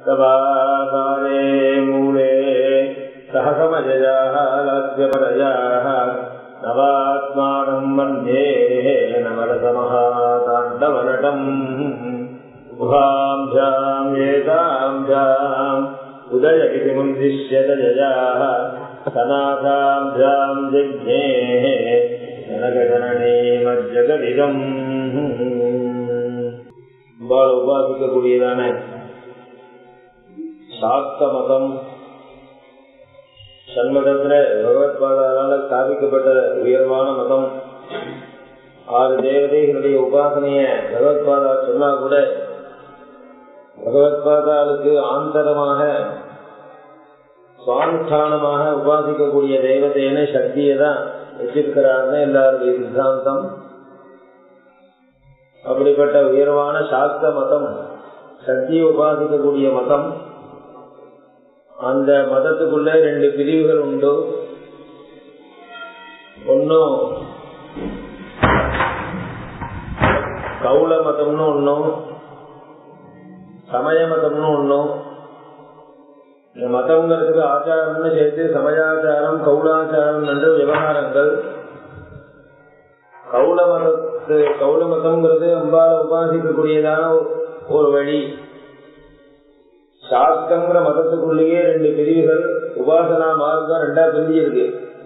सभासारे मूले सहसमजयाः लास्यपदयाः नवात्मानम् वन्दे नवरसमहाताण्डवनटम् उभाभ्याम् एताभ्याम् उदयगिति मुन्दिश्यतजयाः सनाथाभ्याम् जज्ञेः जनगणने मज्जगदिदम् பால உபாசிக்கக்கூடியதான சாஸ்த மதம் சண்மதத்துல பகவத்பாதால ஸ்தாபிக்கப்பட்ட உயர்வான மதம் ஆறு தேவதைகளுடைய உபாசனைய பகவத்பாதா சொன்னா கூட பகவத்பாதாளுக்கு ஆந்தரமாக சுவானுஷ்டானமாக உபாசிக்கக்கூடிய தேவதைன்னு சக்தியை தான் வச்சிருக்கிறாருன்னு எல்லாருடைய சித்தாந்தம் அப்படிப்பட்ட உயர்வான சாஸ்திர மதம் சக்தியை உபாசிக்கக்கூடிய மதம் அந்த மதத்துக்குள்ள ரெண்டு பிரிவுகள் உண்டு ஒன்னும் கௌல மதம்னு ஒன்னும் சமய மதம்னு ஒன்னும் இந்த மதம்ங்கிறதுக்கு ஆச்சாரம்னு சேர்த்து சமயாச்சாரம் கௌலாச்சாரம் என்ற விவகாரங்கள் கௌல மதத்து கௌல மதம்ங்கிறது அம்பால உபாசிக்கக்கூடியதான ஒரு வழி சாஸ்திரங்கிற மதத்துக்குள்ளேயே ரெண்டு பிரிவுகள் உபாசனா மார்க்கம் ரெண்டா பிரிஞ்சு இருக்கு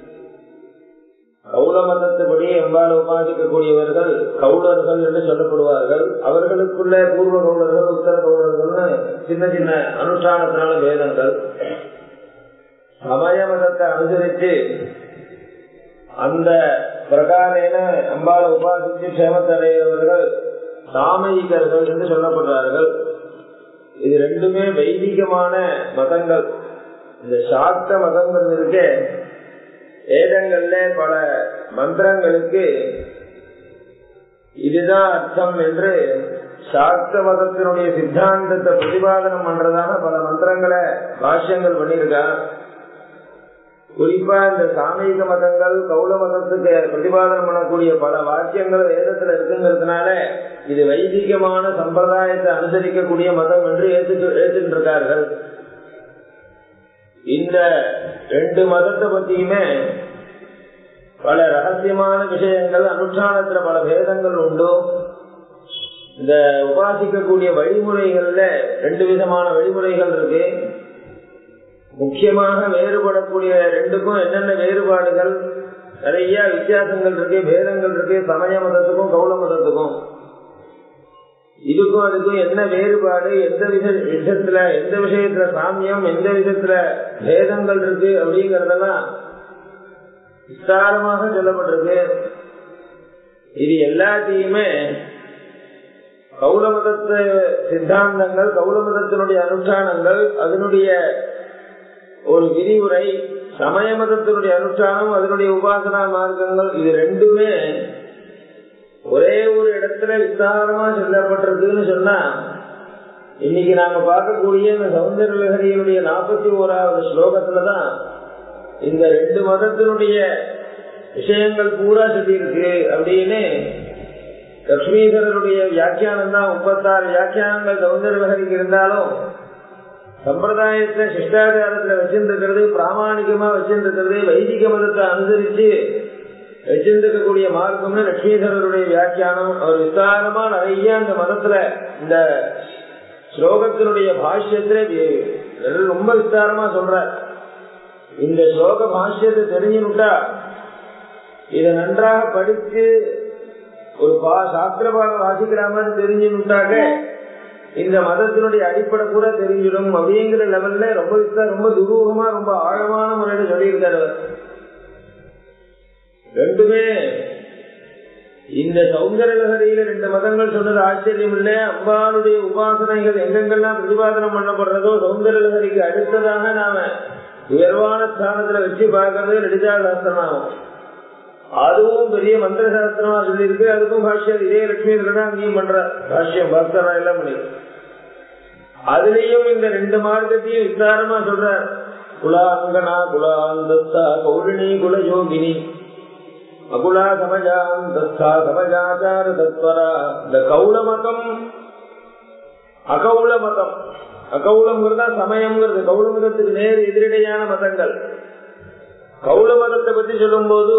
கௌல மதத்துப்படி அம்பால உபாசிக்கக்கூடியவர்கள் கௌலர்கள் என்று சொல்லப்படுவார்கள் அவர்களுக்குள்ள பூர்வ கௌலர்கள் உத்தர கௌலர்கள்னு சின்ன சின்ன அனுஷ்டானத்தினால வேதங்கள் சமய மதத்தை அனுசரித்து அந்த பிரகாரேன அம்பால உபாசித்து க்ஷேமத்தடைகிறவர்கள் சாமயிகர்கள் என்று சொல்லப்படுறார்கள் இது ரெண்டுமே வைதிகமான மதங்கள் இந்த சாஸ்திர மதங்கிறது இருக்க வேதங்கள்ல பல மந்திரங்களுக்கு இதுதான் அர்த்தம் என்று சாஸ்திர மதத்தினுடைய சித்தாந்தத்தை பிரதிபாதனம் பண்றதான பல மந்திரங்களை பாஷ்யங்கள் பண்ணியிருக்கா குறிப்பா இந்த சாமீக மதங்கள் கௌல மதத்துக்கு பிரதிபாதனம் பண்ணக்கூடிய பல வாக்கியங்கள் வேதத்துல இருக்குங்கிறதுனால இது வைதிகமான சம்பிரதாயத்தை அனுசரிக்கக்கூடிய மதம் என்று ஏற்றுட்டு ஏற்றுட்டு இருக்கார்கள் இந்த ரெண்டு மதத்தை பத்தியுமே பல ரகசியமான விஷயங்கள் அனுஷ்டானத்துல பல பேதங்கள் உண்டு இந்த உபாசிக்கக்கூடிய வழிமுறைகள்ல ரெண்டு விதமான வழிமுறைகள் இருக்கு முக்கியமாக வேறுபடக்கூடிய ரெண்டுக்கும் என்னென்ன வேறுபாடுகள் நிறைய வித்தியாசங்கள் இருக்கு பேதங்கள் இருக்கு சமய மதத்துக்கும் கௌல மதத்துக்கும் இதுக்கும் அதுக்கும் என்ன வேறுபாடு எந்த வித விஷயத்துல எந்த விஷயத்துல சாமியம் எந்த விதத்துல பேதங்கள் இருக்கு அப்படிங்கறதெல்லாம் விஸ்தாரமாக சொல்லப்பட்டிருக்கு இது எல்லாத்தையுமே கௌல மதத்து சித்தாந்தங்கள் கௌல மதத்தினுடைய அனுஷ்டானங்கள் அதனுடைய ஒரு விரிவுரை சமய மதத்தினுடைய அனுஷ்டானம் அதனுடைய உபாசனா மார்க்கங்கள் இது ரெண்டுமே ஒரே ஒரு இடத்துல விஸ்தாரமா சொல்லப்பட்டிருக்குன்னு சொன்னா இன்னைக்கு நாங்க பார்க்கக்கூடிய இந்த சௌந்தர லகரியினுடைய நாற்பத்தி ஓராவது ஸ்லோகத்துலதான் இந்த ரெண்டு மதத்தினுடைய விஷயங்கள் பூரா சொல்லியிருக்கு அப்படின்னு லட்சுமீதரருடைய வியாக்கியானம் தான் முப்பத்தாறு வியாக்கியானங்கள் சௌந்தர லகரிக்கு இருந்தாலும் சம்பிரதாயத்தை சிஷ்டாச்சாரத்துல வச்சிருக்கிறது பிராமணிகமா வச்சிருக்கிறது வைதிக மதத்தை அனுசரிச்சு வச்சிருக்கக்கூடிய மார்க்கம்னு லட்சுமிதரருடைய வியாக்கியானம் அவர் விஸ்தாரமா நிறைய அந்த மதத்துல இந்த ஸ்லோகத்தினுடைய பாஷ்யத்துல ரொம்ப விஸ்தாரமா சொல்ற இந்த ஸ்லோக பாஷ்யத்தை தெரிஞ்சுனுட்டா இத நன்றாக படிச்சு ஒரு பா சாஸ்திர பாடம் வாசிக்கிற மாதிரி தெரிஞ்சுனுட்டாக்க இந்த மதத்தினுடைய அடிப்படை கூட தெரிஞ்சிடும் அப்படிங்கிற லெவல்ல ரொம்ப ரொம்ப துரூகமா ரொம்ப ஆழமான முறையில சொல்லியிருக்காரு ரெண்டுமே இந்த சௌந்தர லகரியில ரெண்டு மதங்கள் சொன்னது ஆச்சரியம் இல்ல அம்பாளுடைய உபாசனைகள் எங்கெங்கெல்லாம் பிரதிபாதனம் பண்ணப்படுறதோ சௌந்தர லகரிக்கு அடுத்ததாக நாம உயர்வான ஸ்தானத்துல வச்சு பார்க்கறது லலிதா சாஸ்திரமாகும் அதுவும் பெரிய மந்திர சாஸ்திரமா சொல்லியிருக்கு அதுக்கும் பாஷ்யம் இதே லட்சுமி அங்கேயும் பண்ற பாஷ்யம் பக்தரா எல்லாம் பண்ணிருக்கு அதுலயும் இந்த ரெண்டு மார்க்கத்தையும் விஸ்தாரமா சொல்ற குலாங்கனா குலாந்தஸ்தா கௌரிணி குல யோகினி அகுலா சமஜாந்தஸ்தா சமஜாச்சார தத்வரா இந்த கௌல மதம் அகௌல மதம் அகௌலம்ங்கிறதா சமயம்ங்கிறது கௌல மதத்துக்கு நேர் எதிரடையான மதங்கள் கௌல மதத்தை பத்தி சொல்லும் போது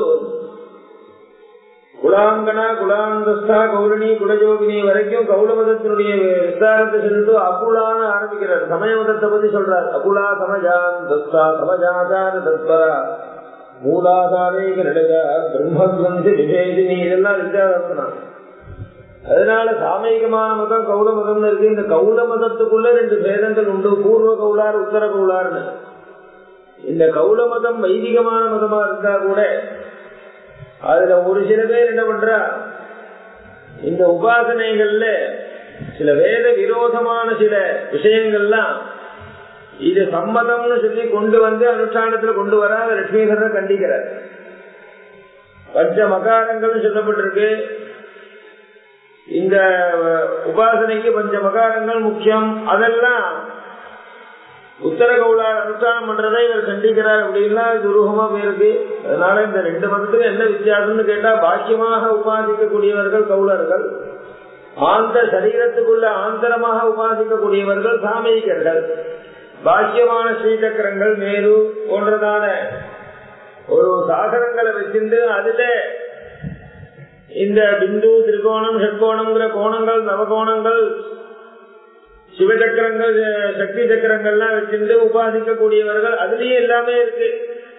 குலாங்கனா குலாந்தஸ்தா கௌரணி குலஜோகினி வரைக்கும் கௌல மதத்தினுடைய விஸ்தாரத்தை சொல்லிட்டு அகுலான்னு ஆரம்பிக்கிறார் சமய மதத்தை பத்தி சொல்றார் அகுலா சமஜாந்தஸ்தா சமஜாதான தஸ்வரா மூலாதாரேக நிலையா பிரம்மத்வந்தி விவேதினி இதெல்லாம் வித்தியாசம் அதனால சாமீகமான மதம் கௌல மதம்னு இருக்கு இந்த கௌல மதத்துக்குள்ள ரெண்டு பேதங்கள் உண்டு பூர்வ கௌலார் உத்தர கௌலார்னு இந்த கௌல மதம் வைதிகமான மதமா இருந்தா கூட அதுல ஒரு சில பேர் என்ன பண்றா இந்த உபாசனைகள்ல சில வேத விரோதமான சில விஷயங்கள்லாம் இது சம்மதம்னு சொல்லி கொண்டு வந்து அனுஷ்டானத்துல கொண்டு வர லட்சுமிகரன் கண்டிக்கிறார் பஞ்ச மகாரங்கள் சொல்லப்பட்டிருக்கு இந்த உபாசனைக்கு பஞ்ச மகாரங்கள் முக்கியம் அதெல்லாம் உத்தர கௌலார் அனுஷ்டானம் பண்றதை இவர் கண்டிக்கிறார் அப்படின்னா துருகமா போயிருக்கு அதனால இந்த ரெண்டு மதத்துக்கு என்ன வித்தியாசம்னு கேட்டா பாக்கியமாக உபாசிக்கக்கூடியவர்கள் கௌலர்கள் ஆந்த சரீரத்துக்குள்ள ஆந்தரமாக உபாசிக்கக்கூடியவர்கள் சாமயிகர்கள் பாக்கியமான ஸ்ரீசக்கரங்கள் மேரு போன்றதான ஒரு சாகரங்களை வச்சிருந்து அதுல இந்த பிந்து திரிகோணம் ஷட்கோணம்ங்கிற கோணங்கள் நவகோணங்கள் சிவசக்கரங்கள் சக்தி சக்கரங்கள்லாம் வச்சிருந்து உபாசிக்கக்கூடியவர்கள் அதுலயே எல்லாமே இருக்கு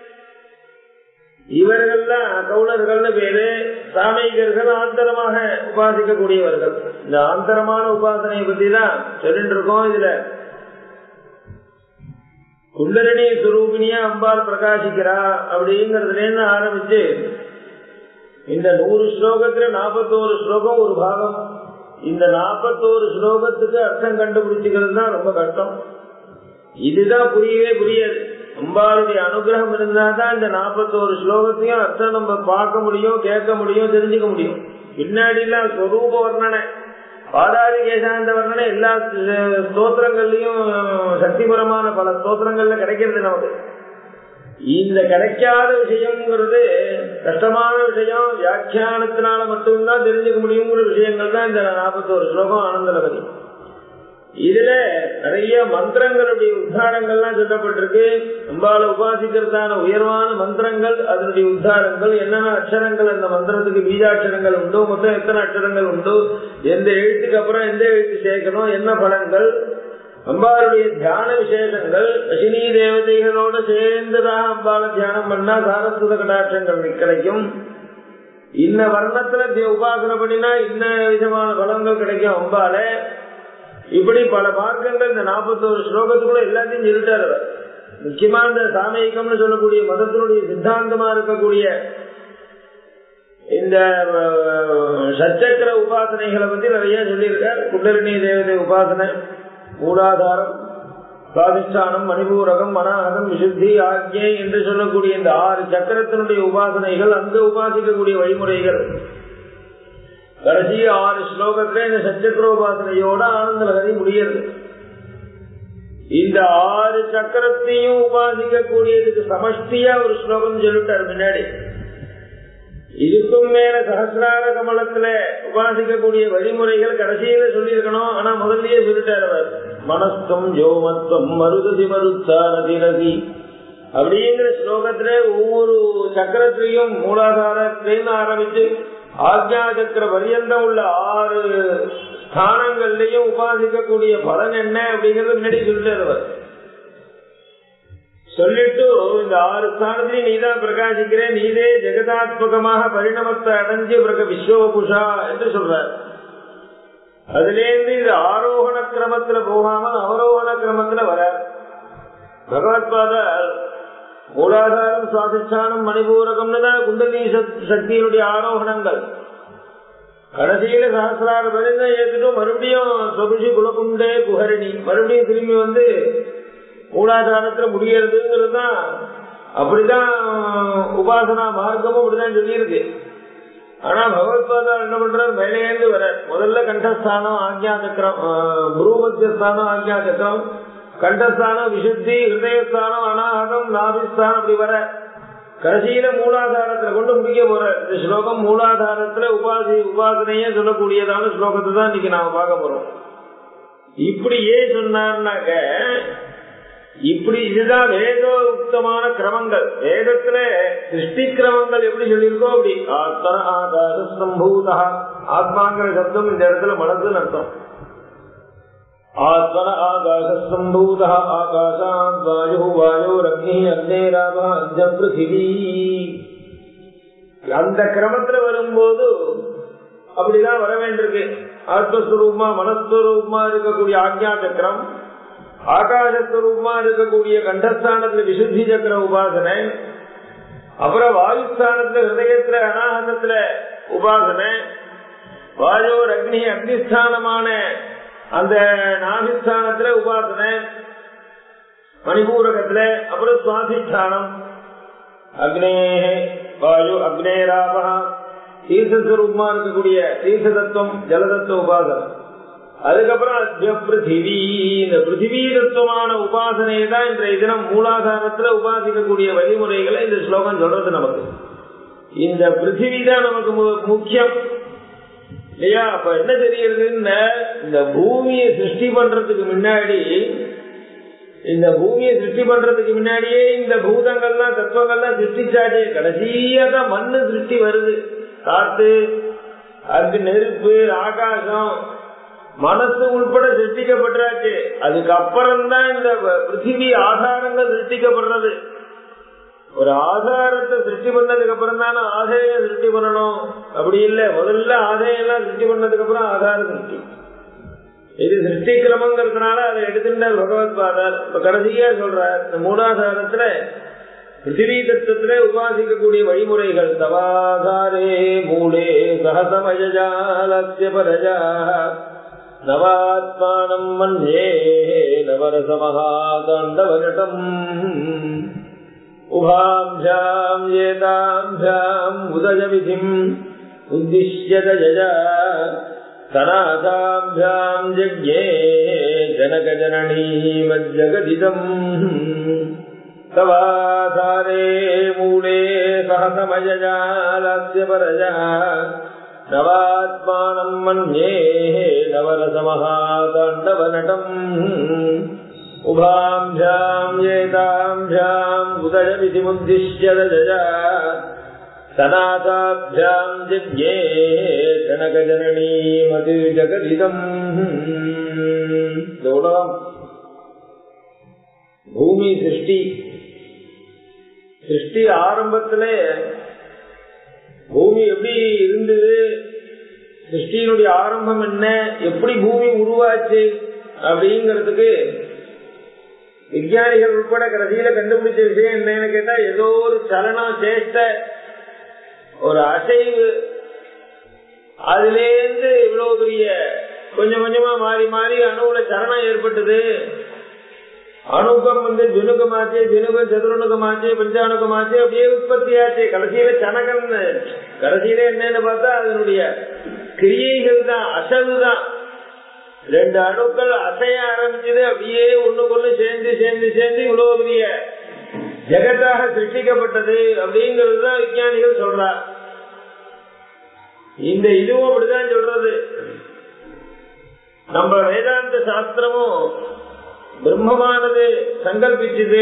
இவர்கள்லாம் கவுளர்கள்னு பேரு சாமீகர்கள் ஆந்தரமாக உபாசிக்கக்கூடியவர்கள் இந்த ஆந்தரமான உபாசனையை பத்தி தான் சொல்லிட்டு இருக்கோம் இதுல குண்டரணி சுரூபினியா அம்பாள் பிரகாசிக்கிறா அப்படிங்கறதுல இருந்து ஆரம்பிச்சு இந்த நூறு ஸ்லோகத்துல நாற்பத்தோரு ஸ்லோகம் ஒரு பாகம் இந்த நாற்பத்தோரு ஸ்லோகத்துக்கு அர்த்தம் கண்டுபிடிச்சுக்கிறது தான் ரொம்ப கஷ்டம் இதுதான் புரியவே புரியாது அம்பாளுடைய அனுகிரகம் இருந்தா தான் இந்த நாற்பத்தோரு ஸ்லோகத்தையும் அர்த்தம் நம்ம பார்க்க முடியும் கேட்க முடியும் தெரிஞ்சுக்க முடியும் பின்னாடி எல்லாம் ஸ்வரூப வர்ணனை பாதாரி கேசாந்த வர்ணனை எல்லா ஸ்தோத்திரங்கள்லயும் சக்திபரமான பல ஸ்தோத்திரங்கள்ல கிடைக்கிறது நமக்கு இந்த கிடைக்காத விஷயம்ங்கிறது கஷ்டமான விஷயம் வியாக்கியானத்தினால மட்டும்தான் தெரிஞ்சுக்க முடியுங்கிற விஷயங்கள் தான் இந்த நாற்பத்தோரு ஸ்லோகம் ஆனந்தலபதி இதுல நிறைய மந்திரங்களுடைய உத்தாரங்கள்லாம் சொல்லப்பட்டிருக்கு அம்பால உபாசிக்கிறதான உயர்வான மந்திரங்கள் அதனுடைய உத்தாரங்கள் என்னென்ன அக்ஷரங்கள் அந்த மந்திரத்துக்கு பீஜாட்சரங்கள் உண்டு மொத்தம் எத்தனை அக்ஷரங்கள் உண்டு எந்த எழுத்துக்கு அப்புறம் எந்த எழுத்து சேர்க்கணும் என்ன பலன்கள் அம்பாளுடைய தியான விசேஷங்கள் அசினி தேவதைகளோட சேர்ந்துதான் அம்பால தியானம் பண்ணா சாரஸ்வத கடாட்சங்கள் கிடைக்கும் இன்ன வர்ணத்துல உபாசனை பண்ணினா இன்ன விதமான பலன்கள் கிடைக்கும் அம்பால இப்படி பல மார்க்கங்கள் இந்த நாற்பத்தோரு ஸ்லோகத்துக்குள்ள எல்லாத்தையும் சொல்லிட்டாரு அவர் முக்கியமா இந்த சாமயிக்கம்னு சொல்லக்கூடிய மதத்தினுடைய சித்தாந்தமா இருக்கக்கூடிய இந்த சச்சக்கர உபாசனைகளை பத்தி நிறைய சொல்லியிருக்கார் குண்டலினி தேவதை உபாசனை மூலாதாரம் சுவாதிஷ்டானம் மணிபூரகம் மனாகதம் விசுத்தி ஆகிய என்று சொல்லக்கூடிய இந்த ஆறு சக்கரத்தினுடைய உபாசனைகள் அங்க உபாசிக்கக்கூடிய வழிமுறைகள் கடைசி ஆறு ஸ்லோகத்துல இந்த சச்சக்கர உபாசனையோட ஆனந்த லகரி முடியறது இந்த ஆறு சக்கரத்தையும் உபாசிக்க கூடியதுக்கு சமஷ்டியா ஒரு ஸ்லோகம் சொல்லிட்டார் முன்னாடி இதுக்கும் மேல சகசிரார கமலத்துல உபாசிக்கக்கூடிய வழிமுறைகள் கடைசியில சொல்லியிருக்கணும் ஆனா முதல்லயே சொல்லிட்டார் அவர் மனஸ்தம் ஜோமத்துவம் மருததி மருத்தாரதிரதி அப்படிங்கிற ஸ்லோகத்துல ஒவ்வொரு சக்கரத்திலையும் மூலாதாரத்திலேருந்து ஆரம்பிச்சு ஆக்ஞா சக்கர பரியந்தம் உள்ள ஆறு ஸ்தானங்கள்லயும் உபாசிக்கக்கூடிய பலன் என்ன அப்படிங்கறது முன்னாடி சொல்லிட்டார் அவர் சொல்லிட்டு இந்த ஆறு ஸ்தானத்திலையும் நீதான் பிரகாசிக்கிறேன் நீதே ஜெகதாத்மகமாக பரிணமத்தை அடைஞ்சு பிறகு விஸ்வபுஷா என்று சொல்றார் அதுலேருந்து இது ஆரோகண கிரமத்துல போகாமல் அவரோகண கிரமத்துல வர பகவத்பாதர் மூலாதாரம் சுவாதிஷ்டானம் மணிபூரகம்னு தான் குண்டலி சக்தியினுடைய ஆரோகணங்கள் கடைசியில சகசிரார பரிந்த ஏத்துட்டு மறுபடியும் சொகுஷி குலகுண்டே குஹரிணி மறுபடியும் திரும்பி வந்து மூலாதாரத்துல முடியறதுங்கிறது தான் அப்படிதான் உபாசனா மார்க்கமும் அப்படிதான் சொல்லியிருக்கு ஆனா பகவத்பாதா என்ன பண்றாரு மேலேந்து வர முதல்ல கண்டஸ்தானம் ஆக்யா சக்கரம் குருமத்தியஸ்தானம் ஆக்யா சக்கரம் கண்டஸ்தானம் விசுத்தி ஹிருதயஸ்தானம் அனாகதம் நாபிஸ்தானம் அப்படி வர கடைசியில மூலாதாரத்துல கொண்டு முடிக்க போற இந்த ஸ்லோகம் மூலாதாரத்துல உபாசி உபாசனையே சொல்லக்கூடியதான ஸ்லோகத்தை தான் இன்னைக்கு நாம பார்க்க போறோம் இப்படி ஏன் சொன்னார்னாக்க இப்படி இதுதான் வேதோக்தமான கிரமங்கள் வேதத்துல சிருஷ்டி கிரமங்கள் எப்படி சொல்லியிருக்கோ அப்படி ஆத்ம ஆகாச சம்பூதா ஆத்மாங்கிற சப்தம் இந்த இடத்துல மனசுன்னு அர்த்தம் ஆத்மன ஆகாச சம்பூதா ஆகாசாத் வாயு வாயோரக்னி அக்னேராப அந்த பிருத்திவி அந்த கிரமத்துல வரும்போது அப்படிதான் வர வேண்டியிருக்கு ஆத்மஸ்வரூபமா மனஸ்வரூபமா இருக்கக்கூடிய ஆக்ஞா சக்கரம் ஆகாசஸ்வரூபமா இருக்கக்கூடிய கண்டஸ்தானத்துல விசுத்தி சக்கர உபாசனை அப்புறம் வாயுஸ்தானத்துல ஹிருதயத்துல அனாகத்துல உபாசனை வாயோர் அக்னி அக்னிஸ்தானமான அந்த நாபிஸ்தானத்துல உபாசனை மணிபூரகத்துல அப்புறம் சுவாசிஸ்தானம் அக்னே வாயு அக்னேராபா தீர்த்தஸ்வரூபமா இருக்கக்கூடிய தீர்த்த தத்துவம் ஜலதத்துவ உபாசனை அதுக்கப்புறம் அத்திய பிருத்திவி இந்த பிருத்திவி தத்துவமான உபாசனையை தான் இன்றைய தினம் மூலாதாரத்துல உபாசிக்கக்கூடிய வழிமுறைகளை இந்த ஸ்லோகம் சொல்றது நமக்கு இந்த பிருத்திவி தான் நமக்கு முக்கியம் இல்லையா அப்ப என்ன தெரியுதுன்னு இந்த பூமியை சிருஷ்டி பண்றதுக்கு முன்னாடி இந்த பூமியை சிருஷ்டி பண்றதுக்கு முன்னாடியே இந்த பூதங்கள்லாம் தத்துவங்கள்லாம் சிருஷ்டிச்சாச்சு கடைசியா தான் மண்ணு சிருஷ்டி வருது காத்து அது நெருப்பு ஆகாசம் மனசு உள்பட சிருஷ்டிக்கப்பட்டாச்சு அதுக்கப்புறம் தான் இந்த பிருத்திவி ஆதாரங்கள் சிருஷ்டிக்கப்படுறது ஒரு ஆதாரத்தை சிருஷ்டி பண்ணதுக்கு அப்புறம் தானே ஆதாயம் சிருஷ்டி பண்ணணும் அப்படி இல்ல முதல்ல ஆதாயம் எல்லாம் சிருஷ்டி பண்ணதுக்கு அப்புறம் ஆதார சிருஷ்டி இது சிருஷ்டி கிரமங்கிறதுனால அதை எடுத்துட்டார் பகவத் பாதர் இப்ப கடைசியா சொல்றார் இந்த மூலாதாரத்துல பிருத்திவி தத்துவத்துல உபாசிக்கக்கூடிய வழிமுறைகள் தவாதாரே மூலே சகசமயஜாலசிய பரஜா நவாத்மானம் மன்யே நவரசமகாதண்டவனட்டம் उभाभ्याम् एताभ्याम् उदयविधिम् उद्दिश्य दयजा सनाथाभ्याम् यज्ञे जनकजननीमज्जगदिदम् तवाधारे मूले सहसमयजालस्य परजा नवात्मानम् मन्ये नवरसमहाताण्डवनटम् उभाभ्याम् एताभ्याम् उदयविधिमुद्दिश्य दजया सनाथाभ्याम् जिज्ञे जनकजननीमति जगदिदम् இந்த உலகம் பூமி சிருஷ்டி சிருஷ்டி ஆரம்பத்திலே பூமி எப்படி இருந்தது சிருஷ்டியினுடைய ஆரம்பம் என்ன எப்படி பூமி உருவாச்சு அப்படிங்கிறதுக்கு விஞ்ஞானிகள் உட்பட கடைசியில கண்டுபிடிச்ச விஷயம் என்னன்னு கேட்டா ஏதோ ஒரு சலனம் சேஷ்ட ஒரு அசைவு அதுலேருந்து இவ்வளவு பெரிய கொஞ்சம் கொஞ்சமா மாறி மாறி அணுவுல சலனம் ஏற்பட்டது அணுக்கம் வந்து ஜுனுகமாச்சு ஜுனுகம் சதுரணுகமாச்சு பஞ்சாணுகமாச்சு அப்படியே உற்பத்தி ஆச்சு கடைசியில சனகம் கடைசியில என்னன்னு பார்த்தா அதனுடைய கிரியைகள் தான் அசவு தான் ரெண்டு அணுக்கள் அசைய ஆரம்பிச்சது அப்படியே ஒண்ணுக்குள்ள சேர்ந்து சேர்ந்து சேர்ந்து இவ்வளவு பெரிய ஜெகத்தாக சிருஷ்டிக்கப்பட்டது அப்படிங்கிறது தான் விஞ்ஞானிகள் சொல்றார் இந்த இதுவும் அப்படிதான் சொல்றது நம்ம வேதாந்த சாஸ்திரமும் பிரம்மமானது சங்கல்பிச்சது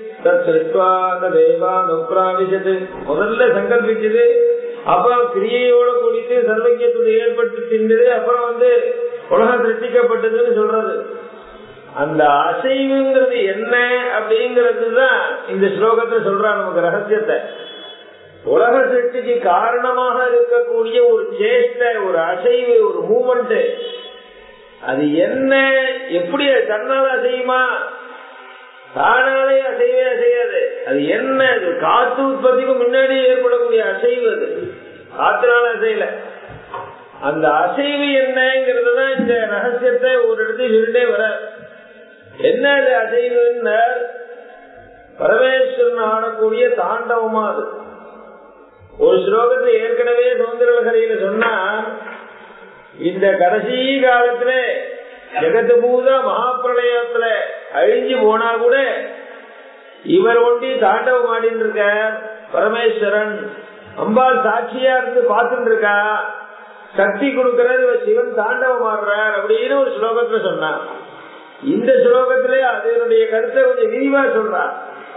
தேவானுப்பிராவிச்சது முதல்ல சங்கல்பிச்சது அப்புறம் கிரியையோட கூடிட்டு சர்வக்கியத்துடைய ஏற்பட்டு தின்றது அப்புறம் வந்து உலகம் சிருஷ்டிக்கப்பட்டதுன்னு சொல்றது அந்த அசைவுங்கிறது என்ன அப்படிங்கிறது தான் இந்த ஸ்லோகத்தை சொல்றா நமக்கு ரகசியத்தை உலக சிருஷ்டிக்கு காரணமாக இருக்கக்கூடிய ஒரு சேஷ்ட ஒரு அசைவு ஒரு மூமெண்ட் அது என்ன எப்படி தன்னால அசையுமா தானாலே அசைவே அசையாது அது என்ன அது காத்து உற்பத்திக்கு முன்னாடி ஏற்படக்கூடிய அசைவு அது காத்துனால அசையல அந்த அசைவு என்னங்கிறது தான் இந்த ரகசியத்தை ஒரு இடத்துல சொல்லிட்டே வர என்ன அது அசைவுன்னு பரமேஸ்வரன் ஆடக்கூடிய தாண்டவமா அது ஒரு ஸ்லோகத்தை ஏற்கனவே சுதந்திரகரையில சொன்னா இந்த கடைசி காலத்துல ஜெகத்து பூதா மகாபிரளயத்துல அழிஞ்சு போனா கூட இவர் ஒண்டி தாண்டவம் ஆடின்னு இருக்க பரமேஸ்வரன் அம்பாள் சாட்சியா இருந்து பார்த்துட்டு இருக்கா சக்தி கொடுக்கிறார் இவர் சிவன் தாண்டவம் ஆடுறார் அப்படின்னு ஒரு ஸ்லோகத்துல சொன்னார் இந்த ஸ்லோகத்திலே அதனுடைய கருத்தை கொஞ்சம் விரிவா சொல்றார்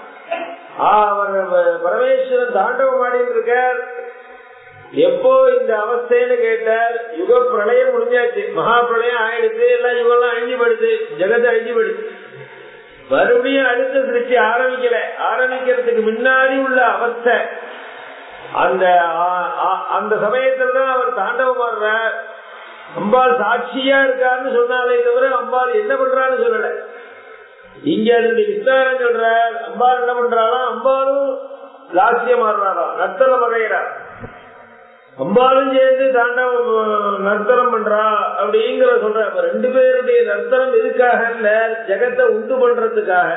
அவர் பரமேஸ்வரன் தாண்டவம் ஆடிட்டு இருக்கார் எப்போ இந்த அவஸ்தைன்னு கேட்டார் யுக பிரளயம் முடிஞ்சாச்சு மகா பிரளயம் ஆயிடுச்சு எல்லாம் யுகம் அழிஞ்சு படுது ஜெகத்து அழிஞ்சு படுது மறுபடியும் அடுத்த சிருஷ்டி ஆரம்பிக்கல ஆரம்பிக்கிறதுக்கு முன்னாடி உள்ள அவஸ்தை அந்த அந்த சமயத்துல தான் அவர் தாண்டவம் ஆடுறார் அம்பாள் சாட்சியா இருக்காருன்னு சொன்னாலே தவிர அம்பாள் என்ன பண்றான்னு சொல்லல இங்க அதனுடைய விஸ்தாரம் சொல்றார் அம்பாள் என்ன பண்றாளாம் அம்பாலும் லாசியம் ஆடுறாராம் நர்த்தனம் அடைகிறார் அம்பாலும் சேர்ந்து தாண்டவம் நர்த்தனம் பண்றா அப்படிங்கிற சொல்ற ரெண்டு பேருடைய நர்த்தனம் எதுக்காக இல்ல ஜெகத்தை உண்டு பண்றதுக்காக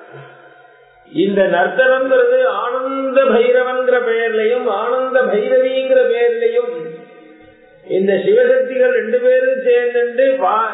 இந்த நர்த்தனம்ங்கிறது ஆனந்த பைரவன்கிற பெயர்லையும் ஆனந்த பைரவிங்கிற பெயர்லையும் இந்த சிவசக்திகள் ரெண்டு பேரும் சேர்ந்து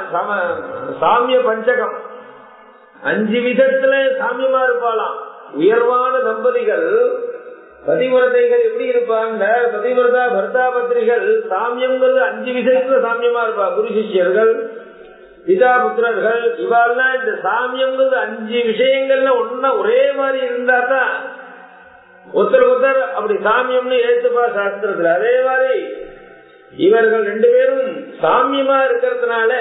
சாமிய பஞ்சகம் அஞ்சு விதத்துல சாமியமா இருப்பாளாம் உயர்வான தம்பதிகள் பதிவிரதைகள் எப்படி இருப்பாங்க பதிவிரதா பர்தா பத்திரிகள் சாமியங்கிறது அஞ்சு விதத்துல சாமியமா இருப்பா குரு சிஷ்யர்கள் பிதா புத்திரர்கள் இவாள்லாம் இந்த சாமியங்கிறது அஞ்சு விஷயங்கள்ல ஒன்னா ஒரே மாதிரி இருந்தா தான் ஒருத்தர் ஒருத்தர் அப்படி சாமியம்னு ஏத்துப்பா சாஸ்திரத்துல அதே மாதிரி இவர்கள் ரெண்டு பேரும் சாமியமா இருக்கிறதுனால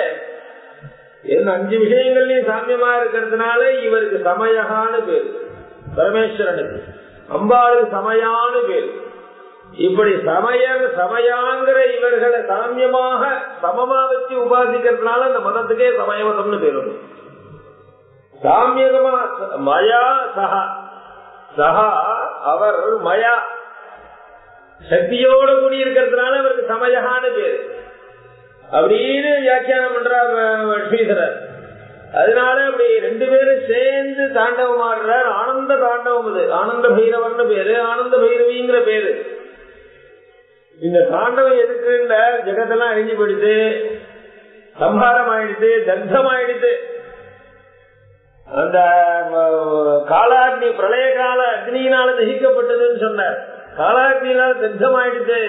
அஞ்சு விஷயங்கள்லயும் சாமியமா இருக்கிறதுனால இவருக்கு சமயகான பேர் பரமேஸ்வரனுக்கு அம்பாளுக்கு சமயான பேர் இப்படி சமயர் சமயாங்கிற இவர்களை சாமியமாக சமமா வச்சு உபாசிக்கிறதுனால அந்த மதத்துக்கே சமயமதம்னு பேர் வரும் சாமியகமா மயா சஹா சஹா அவர் மயா சக்தியோட கூடி இருக்கிறதுனால அவருக்கு சமயகான பேரு அப்படின்னு வியாக்கியானம் பண்றார் ஸ்ரீதரர் அதனால அப்படி ரெண்டு பேரும் சேர்ந்து தாண்டவம் ஆடுறார் ஆனந்த தாண்டவம் இது ஆனந்த பைரவர்னு பேரு ஆனந்த பைரவிங்கிற பேரு இந்த தாண்டவம் எதுக்குன்ற ஜெகத்தெல்லாம் அழிஞ்சு போயிடுது சம்ஹாரம் ஆயிடுச்சு தக்தம் ஆயிடுச்சு அந்த காலாக்னி பிரளய கால அக்னியினால தகிக்கப்பட்டதுன்னு சொன்னார் காலாக்னியினால தக்தம் ஆயிடுச்சு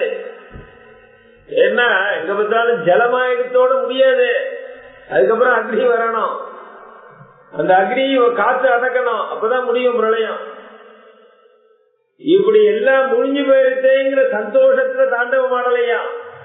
என்ன எங்க பார்த்தாலும் ஜலமாயிடுத்தோட முடியாது அதுக்கப்புறம் அக்னி வரணும் அந்த அக்னி காத்து அடக்கணும் அப்பதான் முடியும் பிரளயம் இப்படி எல்லாம் முடிஞ்சு போயிருச்சேங்கிற சந்தோஷத்துல தாண்டவம் ஆடலையா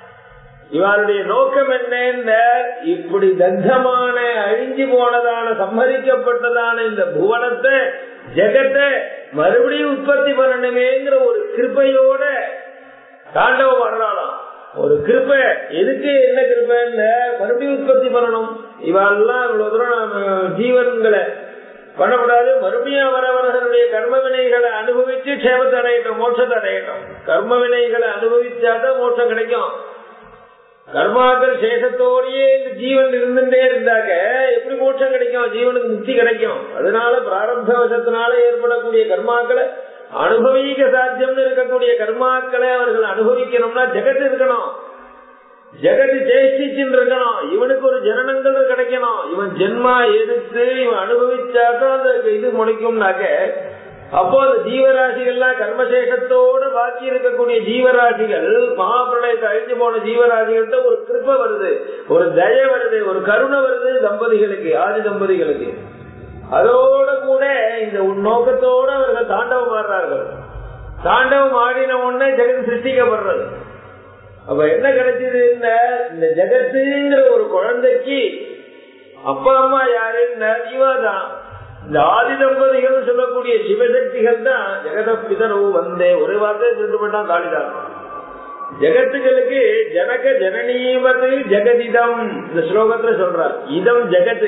இவருடைய நோக்கம் என்ன இப்படி தந்தமான அழிஞ்சு போனதான சம்மதிக்கப்பட்டதான இந்த புவனத்தை ஜெகத்தை மறுபடியும் உற்பத்தி பண்ணணுமேங்கிற ஒரு கிருப்பையோட தாண்டவம் ஆடுறாளாம் ஒரு கிருப்பை எதுக்கு என்ன கிருப்பைன்னு மறுபடியும் உற்பத்தி பண்ணணும் இவெல்லாம் இவ்வளவு தூரம் ஜீவன்களை பண்ணக்கூடாது மறுபடியும் அவரவர்களுடைய கர்ம வினைகளை அனுபவிச்சு க்ஷேமத்தை அடையட்டும் மோட்சத்தை அடையட்டும் கர்ம வினைகளை அனுபவிச்சாதான் மோட்சம் கிடைக்கும் கர்மாக்கள் சேஷத்தோடயே இந்த ஜீவன் இருந்துட்டே இருந்தாக்க எப்படி மோட்சம் கிடைக்கும் ஜீவனுக்கு முக்தி கிடைக்கும் அதனால பிராரப்த வசத்தினால ஏற்படக்கூடிய கர்மாக்களை அனுபவிக்க சாத்தியம்னு இருக்கக்கூடிய கர்மாக்களை அவர்கள் அனுபவிக்கணும்னா ஜெகத் இருக்கணும் ஜெகத்து ஜெயிச்சின்னு இருக்கணும் இவனுக்கு ஒரு ஜனனங்கள் கிடைக்கணும் இவன் ஜென்மா எடுத்து இவன் அனுபவிச்சாதான் அந்த இது முளைக்கும்னாக்க அப்போ அந்த ஜீவராசிகள்லாம் கர்மசேஷத்தோட பாக்கி இருக்கக்கூடிய ஜீவராசிகள் மகாபிரளயத்தை அழிஞ்சு போன ஜீவராசிகள்கிட்ட ஒரு கிருப்ப வருது ஒரு தய வருது ஒரு கருணை வருது தம்பதிகளுக்கு ஆதி தம்பதிகளுக்கு அதோட கூட இந்த நோக்கத்தோட அவர்கள் தாண்டவம் ஆடுறார்கள் தாண்டவம் ஆடின உடனே ஜெகத் சிருஷ்டிக்கப்படுறது அப்ப என்ன கிடைச்சது இந்த ஜெகத்துங்கிற ஒரு குழந்தைக்கு அப்பா அம்மா யாருன்னா இவாதான் இந்த ஆதி தம்பதிகள் சொல்லக்கூடிய சிவசக்திகள் தான் ஜெகத பிதரவு வந்தே ஒரு வார்த்தை சொல்லிட்டு போட்டான் காளிதான் ஜெகத்துகளுக்கு ஜனக ஜனனீமது ஜெகதிதம் இந்த ஸ்லோகத்துல சொல்றார் இதம் ஜெகத்து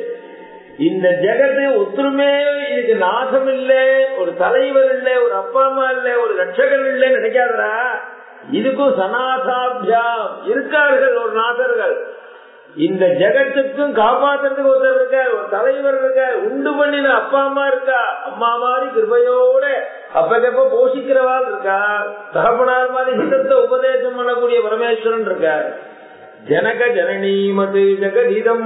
இந்த ஜெகத்து ஒத்துருமே இதுக்கு நாசம் இல்ல ஒரு தலைவர் இல்ல ஒரு அப்பா அம்மா இல்ல ஒரு ரட்சகர் இல்ல நினைக்காதரா இதுக்கும் சனாசாபியாம் இருக்கார்கள் ஒரு நாசர்கள் இந்த ஜெகத்துக்கும் காப்பாத்துறதுக்கு ஒருத்தர் இருக்கார் ஒரு தலைவர் இருக்கார் உண்டு பண்ணின அப்பா அம்மா இருக்கா அம்மா மாதிரி கிருபையோட அப்பக்கப்ப போஷிக்கிறவாள் இருக்கா தகப்பனார் மாதிரி ஹிதத்தை உபதேசம் பண்ணக்கூடிய பரமேஸ்வரன் இருக்கார் ஜனக ஜனனீமது ஜெகதீதம்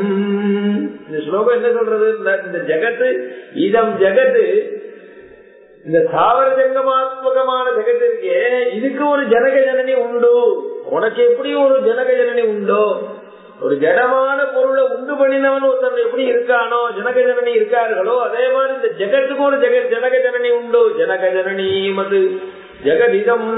இந்த ஸ்லோகம் என்ன சொல்றது இந்த ஜெகத்து இதம் ஜெகத்து இந்த தாவர ஜங்கமாத்மகமான ஜெகத்திற்கு இதுக்கு ஒரு ஜனக ஜனனி உண்டு உனக்கு எப்படி ஒரு ஜனக ஜனனி உண்டோ ஒரு ஜடமான பொருளை உண்டு பண்ணினவன் ஒருத்தன் எப்படி இருக்கானோ ஜனக ஜனனி இருக்கார்களோ அதே மாதிரி இந்த ஜெகத்துக்கு ஒரு ஜெக ஜனக ஜனனி உண்டு ஜனக ஜனனி மது ஜெகதிதம்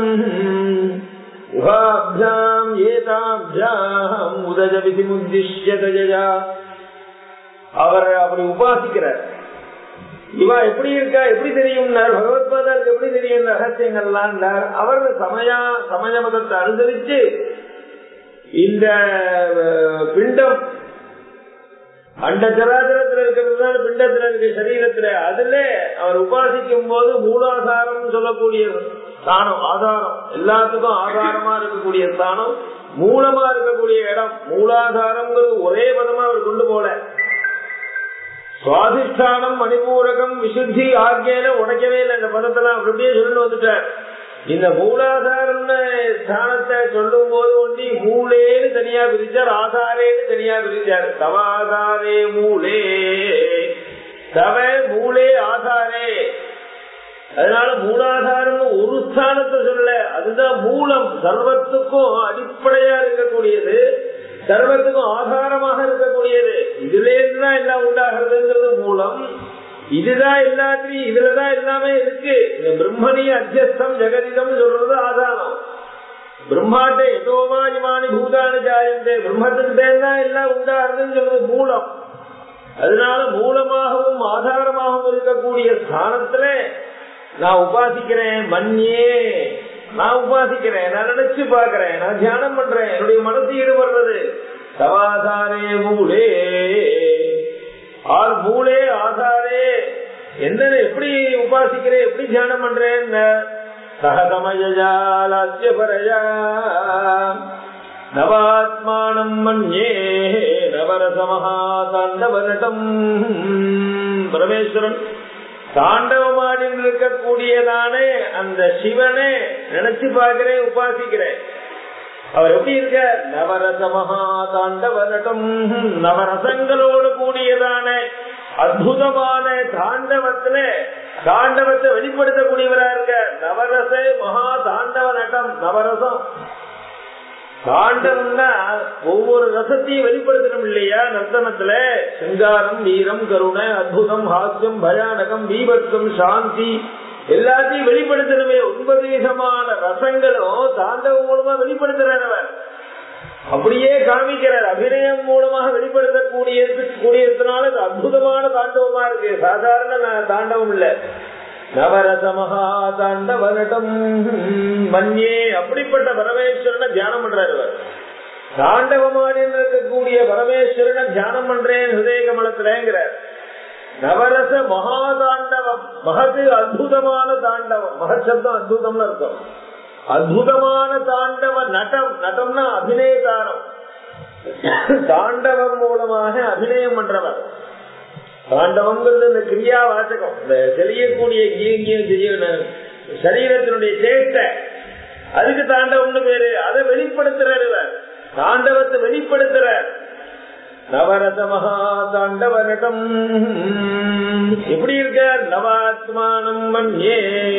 உகாபியாம் ஏதாபியாம் உதஜ விதிமுத்திஷ்ய கஜயா அவர் அப்படி உபாசிக்கிறார் இவா எப்படி இருக்கா எப்படி தெரியும்னார் பகவத்பாதாருக்கு எப்படி தெரியும் ரகசியங்கள்லாம் அவர் சமயா சமய மதத்தை அனுசரிச்சு இந்த பிண்டம் அண்ட சராச்சரத்துல இருக்கிறதுனால பிண்டத்துல இருக்க சரீரத்துல அதுல அவர் உபாசிக்கும் போது மூலாதாரம் சொல்லக்கூடிய ஸ்தானம் ஆதாரம் எல்லாத்துக்கும் ஆதாரமா இருக்கக்கூடிய ஸ்தானம் மூலமா இருக்கக்கூடிய இடம் மூலாதாரம்ங்கிறது ஒரே பதமா அவர் கொண்டு போல சுவாதிஷ்டானம் மணிபூரகம் விசுத்தி ஆகியன உடைக்கவே இல்லை இந்த பதத்தெல்லாம் அப்படியே சொல்லிட்டு வந்துட்டார் இந்த மூலாதாரம் ஸ்தானத்தை சொல்லும் போது ஒண்டி மூலேன்னு தனியா பிரிச்சார் ஆதாரேன்னு தனியா பிரிச்சார் தவாதாரே மூலே தவ மூலே ஆதாரே அதனால மூலாதாரம் ஒரு ஸ்தானத்தை சொல்ல அதுதான் மூலம் சர்வத்துக்கும் அடிப்படையா இருக்கக்கூடியது சர்வத்துக்கும் ஆதாரமாக இருக்கக்கூடியது இதுல இருந்துதான் எல்லாம் உண்டாகிறதுங்கிறது மூலம் இதுதான் எல்லாத்தையும் இதுலதான் எல்லாமே இருக்கு இந்த பிரம்மணி அத்தியஸ்தம் ஜெகதிதம் சொல்றது ஆதாரம் பிரம்மாட்ட எதோமா இமானி பூதானு ஜாயந்தே பிரம்மத்துக்கிட்டே தான் எல்லாம் உண்டாகிறதுன்னு சொல்றது மூலம் அதனால மூலமாகவும் ஆதாரமாகவும் இருக்கக்கூடிய ஸ்தானத்துல நான் உபாசிக்கிறேன் மண்யே நான் உபாசிக்கிறேன் நான் நினைச்சு பாக்குறேன் நான் தியானம் பண்றேன் என்னுடைய மனசு ஈடுபடுறது சவாதாரே மூலே ஆள் மூலே ஆதாரே என்ன எப்படி உபாசிக்கிறேன் எப்படி தியானம் பண்றேன் சகதமயாலாசிய பரயா நவாத்மானம் மண்யே நவரசமஹா தாண்டவனடம் பரமேஸ்வரன் தாண்டவமாடி இருக்கக்கூடியதானே அந்த சிவனே நினைச்சு பார்க்கிறேன் உபாசிக்கிறேன் அவர் எப்படி இருக்க நவரச மகா தாண்டவ நடம் நவரசங்களோடு கூடியதான அற்புதமான தாண்டவத்துல தாண்டவத்தை வெளிப்படுத்தக்கூடியவரா இருக்க நவரச மகா தாண்டவ நட்டம் நவரசம் தாண்டவம்னா ஒவ்வொரு ரசத்தையும் வெளிப்படுத்தணும் இல்லையா நர்த்தனத்துல சிங்காரம் வீரம் கருணை அற்புதம் ஹாஸ்யம் பயானகம் தீபத்தம் சாந்தி எல்லாத்தையும் வெளிப்படுத்தணுமே ஒன்பது விதமான ரசங்களும் தாண்டவம் மூலமா வெளிப்படுத்துறார் அவர் அப்படியே காமிக்கிறார் அபிநயம் மூலமாக வெளிப்படுத்தக்கூடிய கூடியதுனால இது அற்புதமான தாண்டவமா இருக்கு சாதாரண தாண்டவம் இல்ல நவரச மகா தாண்டவ நடம் மன்யே அப்படிப்பட்ட பரமேஸ்வரனை தியானம் பண்றாரு அவர் தாண்டவமாடி இருக்கக்கூடிய பரமேஸ்வரனை தியானம் பண்றேன் ஹிருதய கமலத்திலேங்கிறார் நவரச மகாதாண்டவம் மகது அற்புதமான தாண்டவம் மகசப்தம் அற்புதம்னு அர்த்தம் அற்புதமான தாண்டவ நடம் நட்டம்னா அபிநயதாரம் தாண்டவம் மூலமாக அபிநயம் பண்றவர் தாண்டவங்கிறது இந்த கிரியா வாசகம் இந்த தெரியக்கூடிய சரீரத்தினுடைய சேட்டை அதுக்கு தாண்டவம்னு பேரு அதை வெளிப்படுத்துறாரு தாண்டவத்தை வெளிப்படுத்துறார் நவரச மகா தாண்டவ நடம் எப்படி இருக்க நவாத்மானம் மன்யே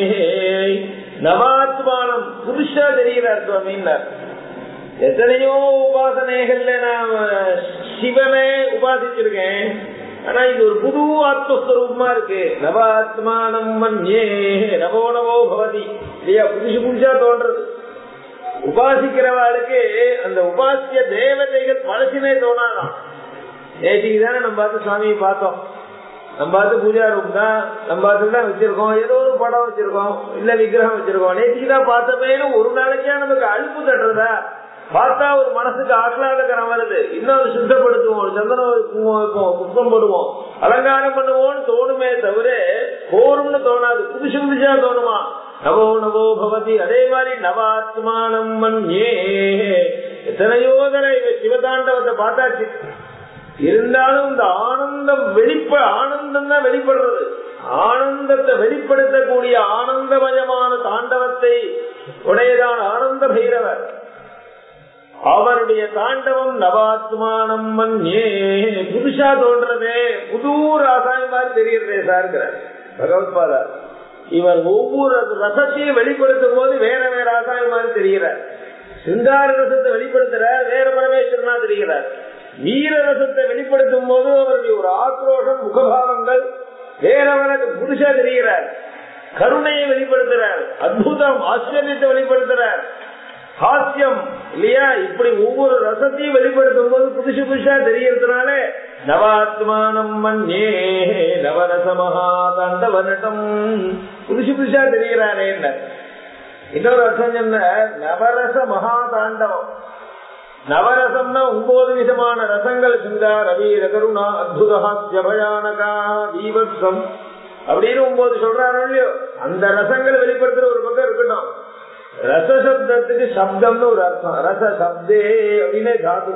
நவாத்மானம் புருஷா தெரிகிறார் சுவாமின்னார் எத்தனையோ உபாசனைகள்ல நான் சிவனை உபாசிச்சிருக்கேன் ஆனா இது ஒரு புது ஆத்மஸ்வரூபமா இருக்கு நவாத்மானம் மன்யே நவோ நவோ பவதி இல்லையா புதுசு புதுசா தோன்றது உபாசிக்கிறவாளுக்கு அந்த உபாசிய தேவதைகள் மனசினே தோணாதான் நேற்றுக்கு தானே நம்ம பார்த்து சுவாமியை பார்த்தோம் நம்ம பார்த்து பூஜா ரூம் தான் நம்ம பார்த்து தான் வச்சிருக்கோம் ஏதோ ஒரு படம் வச்சிருக்கோம் இல்ல விக்கிரகம் வச்சிருக்கோம் நேற்றுக்கு தான் பார்த்தப்பேன்னு ஒரு நாளைக்கா நமக்கு அழுப்பு தட்டுறதா பார்த்தா ஒரு மனசுக்கு ஆஹ்லாதகரம் வருது இன்னொரு சுத்தப்படுத்துவோம் ஒரு சந்தனம் வைப்போம் வைப்போம் புஷ்பம் போடுவோம் அலங்காரம் பண்ணுவோம்னு தோணுமே தவிர போரும்னு தோணாது புதுசு புதுசா தோணுமா நவோ நவோ பவதி அதே மாதிரி நவாத்மானம் மன்யே எத்தனையோ தடவை சிவதாண்டவத்தை பார்த்தாச்சு இருந்தாலும் இந்த ஆனந்தம் வெளிப்ப ஆனந்தம் தான் வெளிப்படுறது ஆனந்தத்தை வெளிப்படுத்தக்கூடிய ஆனந்தமயமான தாண்டவத்தை உடையதான ஆனந்த பைரவர் அவருடைய தாண்டவம் நவாத்மானம் மன்யே புதுசா தோன்றதே புது ராசாயம் மாதிரி தெரியறதே சார்கிறார் பகவத்பாதா இவர் ஒவ்வொரு ரசத்தையும் வெளிப்படுத்தும் போது வேற வேற ஆசாமி மாதிரி தெரிகிறார் சிங்கார ரசத்தை வெளிப்படுத்துறார் வேற பரமேஸ்வரனா தெரிகிறார் வீர ரசத்தை வெளிப்படுத்தும் போது அவருடைய ஒரு ஆக்ரோஷம் முகபாவங்கள் வேற வேற புதுசா தெரிகிறார் கருணையை வெளிப்படுத்துறார் அற்புதம் ஆச்சரியத்தை வெளிப்படுத்துறார் ஹாஸ்யம் இல்லையா இப்படி ஒவ்வொரு ரசத்தையும் வெளிப்படுத்தும் போது புதுசு புதுசா தெரியறதுனால நவாத்மானம் மண்ணே நவரச மகா தாண்டவ நட்டம் புதுசு புதுசா தெரிகிறாரே என்ன இன்னொரு அர்த்தம் என்ன நவரச மகா தாண்டவம் நவரசம்னா ஒன்பது விதமான ரசங்கள் சிங்கார வீர கருணா அத்புத ஹாஸ்ய பயானகா தீபத்வம் அப்படின்னு ஒன்பது சொல்றாரு இல்லையோ அந்த ரசங்களை வெளிப்படுத்துற ஒரு பக்கம் இருக்கட்டும் ரசசப்தத்துக்கு சப்தம்னு ஒரு அர்த்தம் ரச சப்தே அப்படின்னு தாது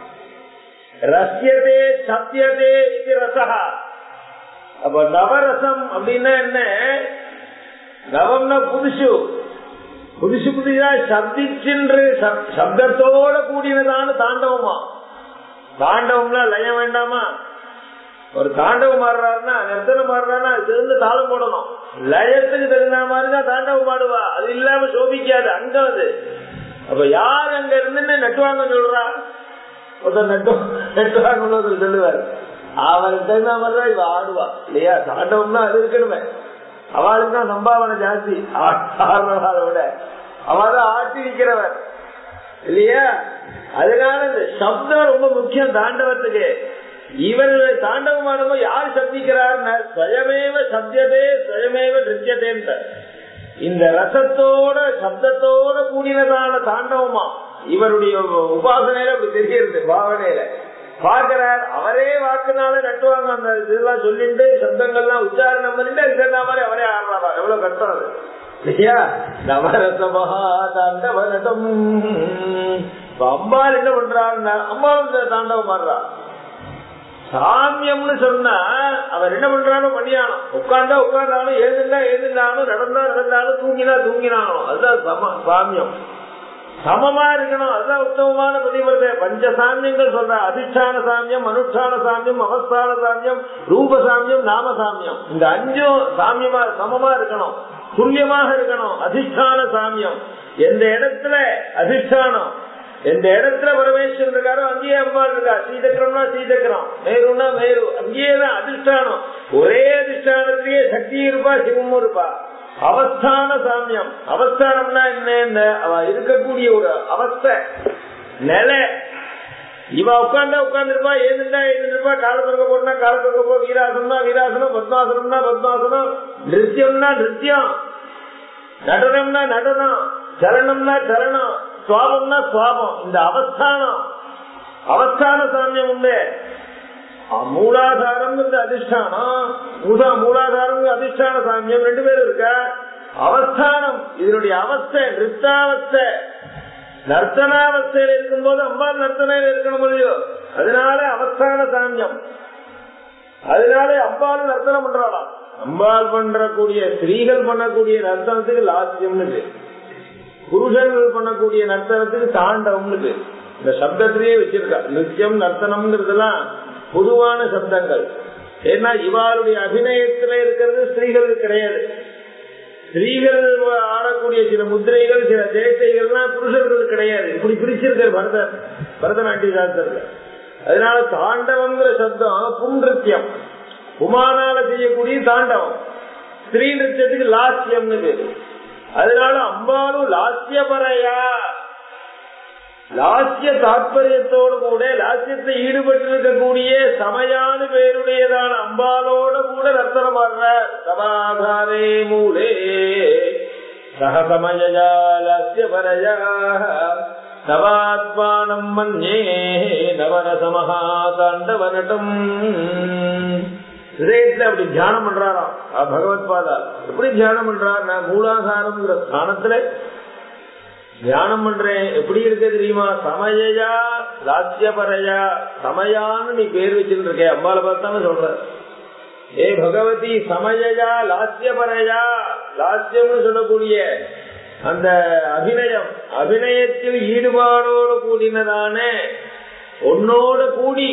ரஷ்யதே சத்தியதே இது ரசகா அப்ப நவரசம் அப்படின்னா என்ன நவம்னா புதுசு புதுசு புதிதா சப்திச்சென்று சப்தத்தோட கூடினதான தாண்டவமா தாண்டவம்னா லயம் வேண்டாமா ஒரு தாண்டவம் மாறுறாருன்னா நிறுத்தனம் மாறுறாருன்னா திருந்து தாளம் போடணும் லயத்துக்கு தகுந்த மாதிரிதான் தாண்டவம் பாடுவா அது இல்லாம சோபிக்காது அங்க அது அப்ப யார் அங்க இருந்து நட்டுவாங்க சொல்றா ஒருத்தர் நட்டு நட்டுவாங்கன்னு ஒருத்தர் சொல்லுவார் அவருக்கு தகுந்த மாதிரிதான் இவ ஆடுவா இல்லையா தாண்டவம்னா அது இருக்கணுமே அவளுக்கு தான் சம்பாவனை ஜாஸ்தி ஆடுறவாளை விட அவதான் ஆட்டி நிக்கிறவர் இல்லையா அதனால இந்த சப்தம் ரொம்ப முக்கியம் தாண்டவத்துக்கு இவர்கள் தாண்டவம் ஆடும்போது யார் சப்திக்கிறார் சுயமேவ சப்தியதே சுயமேவ நிருத்தியதேன்ற இந்த ரசத்தோட சப்தத்தோட கூடினதான தாண்டவமா இவருடைய உபாசனையில அப்படி தெரிகிறது பாவனையில பாக்குறார் அவரே வாக்குனால நட்டுவாங்க அந்த இதெல்லாம் சொல்லிட்டு சப்தங்கள்லாம் உச்சாரணம் பண்ணிட்டு அதுக்கு தகுந்த மாதிரி அவரே ஆடுறாரா எவ்வளவு கஷ்டம் அது இல்லையா நவரச மகா தாண்டவ நடம் அம்பாள் என்ன பண்றாருன்னா அம்பாள் தாண்டவம் ஆடுறா சாமியம்னு சொன்னா அவர் என்ன பண்றாரோ பண்ணியானோம் உட்கார்ந்தா உட்கார்ந்தாலும் ஏதுண்டா ஏதுண்டாலும் நடந்தா நடந்தாலும் தூங்கினா தூங்கினாலும் அதுதான் சம சாமியம் சமமா இருக்கணும் அதுதான் உத்தமமான பதிவிரதை பஞ்ச சாமியங்கள் சொல்ற அதிஷ்டான சாமியம் அனுஷ்டான சாமியம் அவஸ்தான சாமியம் ரூப சாமியம் நாம சாமியம் இந்த அஞ்சும் சாமியமா சமமா இருக்கணும் துல்லியமாக இருக்கணும் அதிஷ்டான சாமியம் எந்த இடத்துல அதிஷ்டானம் எந்த இடத்துல பரமேஸ்வரன் இருக்காரோ அங்கேயே அம்பாள் இருக்கா சீதக்கரம்னா சீதக்கரம் மேருன்னா மேரு அங்கேயே தான் அதிஷ்டானம் ஒரே அதிஷ்டானத்திலேயே சக்தி இருப்பா சிவமும் இருப்பா அவஸ்தான சாமியம் அவஸ்தானம்னா என்ன அவ இருக்கக்கூடிய ஒரு அவஸ்தை நிலை இவ உட்கார்ந்தா உட்கார்ந்து இருப்பா ஏதுண்டா ஏதுப்பா காலத்திற்கு போனா காலத்திற்கு போ வீராசனம்னா வீராசனம் பத்மாசனம்னா பத்மாசனம் நிருத்தியம்னா நிருத்தியம் நடனம்னா நடனம் சரணம்னா சரணம் சுவாபம்னா சுவாபம் இந்த அவஸ்தானம் அவஸ்தான சாமியம் உண்டு மூலாதாரம் அதிஷ்டானம் மூலா மூலாதாரம் அதிஷ்டான சாமியம் ரெண்டு பேரும் இருக்கா அவஸ்தானம் இதனுடைய அவஸ்தை நிறுத்தாவஸ்தை நர்த்தனாவஸ்தையில இருக்கும் போது அம்பாள் நர்த்தனையில இருக்கணும் இல்லையோ அதனால அவஸ்தான சாமியம் அதனால அம்பாள் நர்த்தனம் பண்றாளாம் அம்பாள் பண்றக்கூடிய ஸ்திரீகள் பண்ணக்கூடிய நர்த்தனத்துக்கு லாஸ்யம்னு பேர் புருஷர்கள் பண்ணக்கூடிய நர்த்தனத்துக்கு தாண்டவம்னு இந்த சப்தத்திலேயே வச்சிருக்கா நித்தியம் நர்த்தனம்ங்கிறதுலாம் பொதுவான சப்தங்கள் ஏன்னா இவாளுடைய அபிநயத்துல இருக்கிறது ஸ்திரீகளுக்கு கிடையாது ஸ்திரீகள் ஆடக்கூடிய சில முத்திரைகள் சில தேசைகள்லாம் புருஷர்களுக்கு கிடையாது இப்படி பிரிச்சிருக்காரு பரத பரதநாட்டிய சாஸ்திரத்துல அதனால தாண்டவம்ங்கிற சப்தம் புன்றிருத்தியம் உமானால செய்யக்கூடிய தாண்டவம் ஸ்திரீ நிறுத்தியத்துக்கு லாஸ்யம்னு பேரு அதனால அம்பாலும் லாஸ்யபரையா லாஸ்ய தாற்பயத்தோடு கூட லாஸ்யத்தை ஈடுபட்டு இருக்கக்கூடிய சமயான பேருடையதான அம்பாலோட கூட ரத்தனம் வர்ற சமாதானே மூலே சகசமயா லாஸ்யபரையா நவாத்மானம் மன்னே நவரசமஹா தாண்டவ நட்டம் ஹிரயத்துல அப்படி தியானம் பண்றாராம் பகவத் பாதா எப்படி தியானம் பண்றார் நான் மூலாதாரம்ங்கிற ஸ்தானத்துல தியானம் பண்றேன் எப்படி இருக்க தெரியுமா சமயா லாத்தியபரையா சமயான்னு நீ பேர் வச்சுட்டு இருக்க அம்பால பார்த்தானே சொல்ற ஏ பகவதி சமயா லாத்தியபரையா லாத்தியம்னு சொல்லக்கூடிய அந்த அபிநயம் அபிநயத்தில் ஈடுபாடோடு கூடினதான உன்னோட கூடி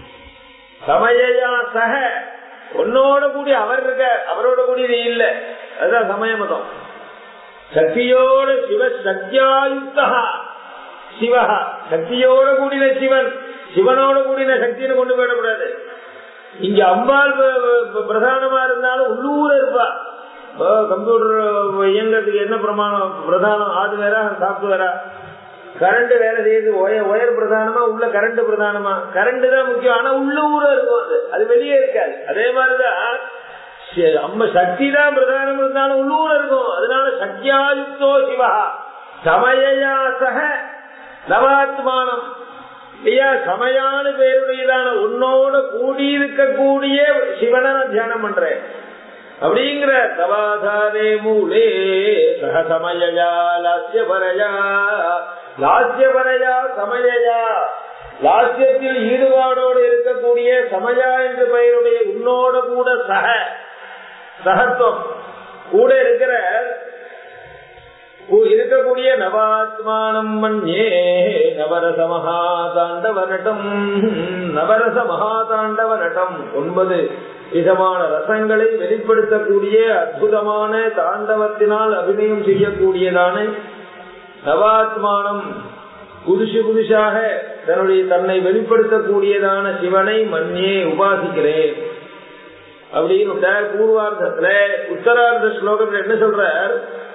சமயா சக உன்னோட கூடி அவர் இருக்க அவரோட கூடி நீ இல்ல அதுதான் சமய மதம் சக்தியோட சிவ சக்தியாயுக்தா சிவஹா சக்தியோட கூடின சிவன் சிவனோட கூடின சக்தின்னு கொண்டு போயிடக்கூடாது இங்க அம்பாள் ப- ப- பிரதானமா இருந்தாலும் உள்ளூர இருப்பா இப்போ கம்ப்யூட்டர் இயங்குறதுக்கு என்ன பிரமாணம் பிரதானம் ஹார்ட்வேரா சாப்ட்வேரா கரண்ட் வேலை செய்யுது ஒயர் ஒயர் பிரதானமா உள்ள கரண்ட் பிரதானமா கரண்ட் தான் முக்கியம் ஆனா உள்ள ஊர இருக்கும் அது அது வெளியே இருக்காது அதே மாதிரிதான் ச- அம்ம சக்தி தான் பிரதானம் இருந்தாலும் உள்ளூர இருக்கும் அதனால சக்தியாயுக்தோ சிவா சமயா சக நவாத்மானம் இல்லையா சமையான பேருடையதான உன்னோட கூடியிருக்கக்கூடிய சிவனை நான் தியானம் பண்றேன் அப்படிங்கிற தவாதாரே மூலே சக சமயா லாஸ்யபரையா லாஸ்யபரையா சமயா லாஸ்யத்தில் ஈடுபாடோடு இருக்கக்கூடிய சமயா என்ற பெயருடைய உன்னோட கூட சக சகத்துவம் கூட இருக்கிற உ- இருக்கக்கூடிய நவாத்மானம் மன்யே நவரச மகாதாண்டவ நட்டம் நவரச மகாதாண்டவ நட்டம் ஒன்பது விதமான ரசங்களை வெளிப்படுத்தக்கூடிய அற்புதமான தாண்டவத்தினால் அபிநயம் செய்யக்கூடியதான நவாத்மானம் புதுசு புதுசாக தன்னுடைய தன்னை வெளிப்படுத்தக்கூடியதான சிவனை மன்யே உபாசிக்கிறேன் அப்படின்னு பூர்வார்த்தத்துல உத்தரார்த்த ஸ்லோகத்துல என்ன சொல்றார்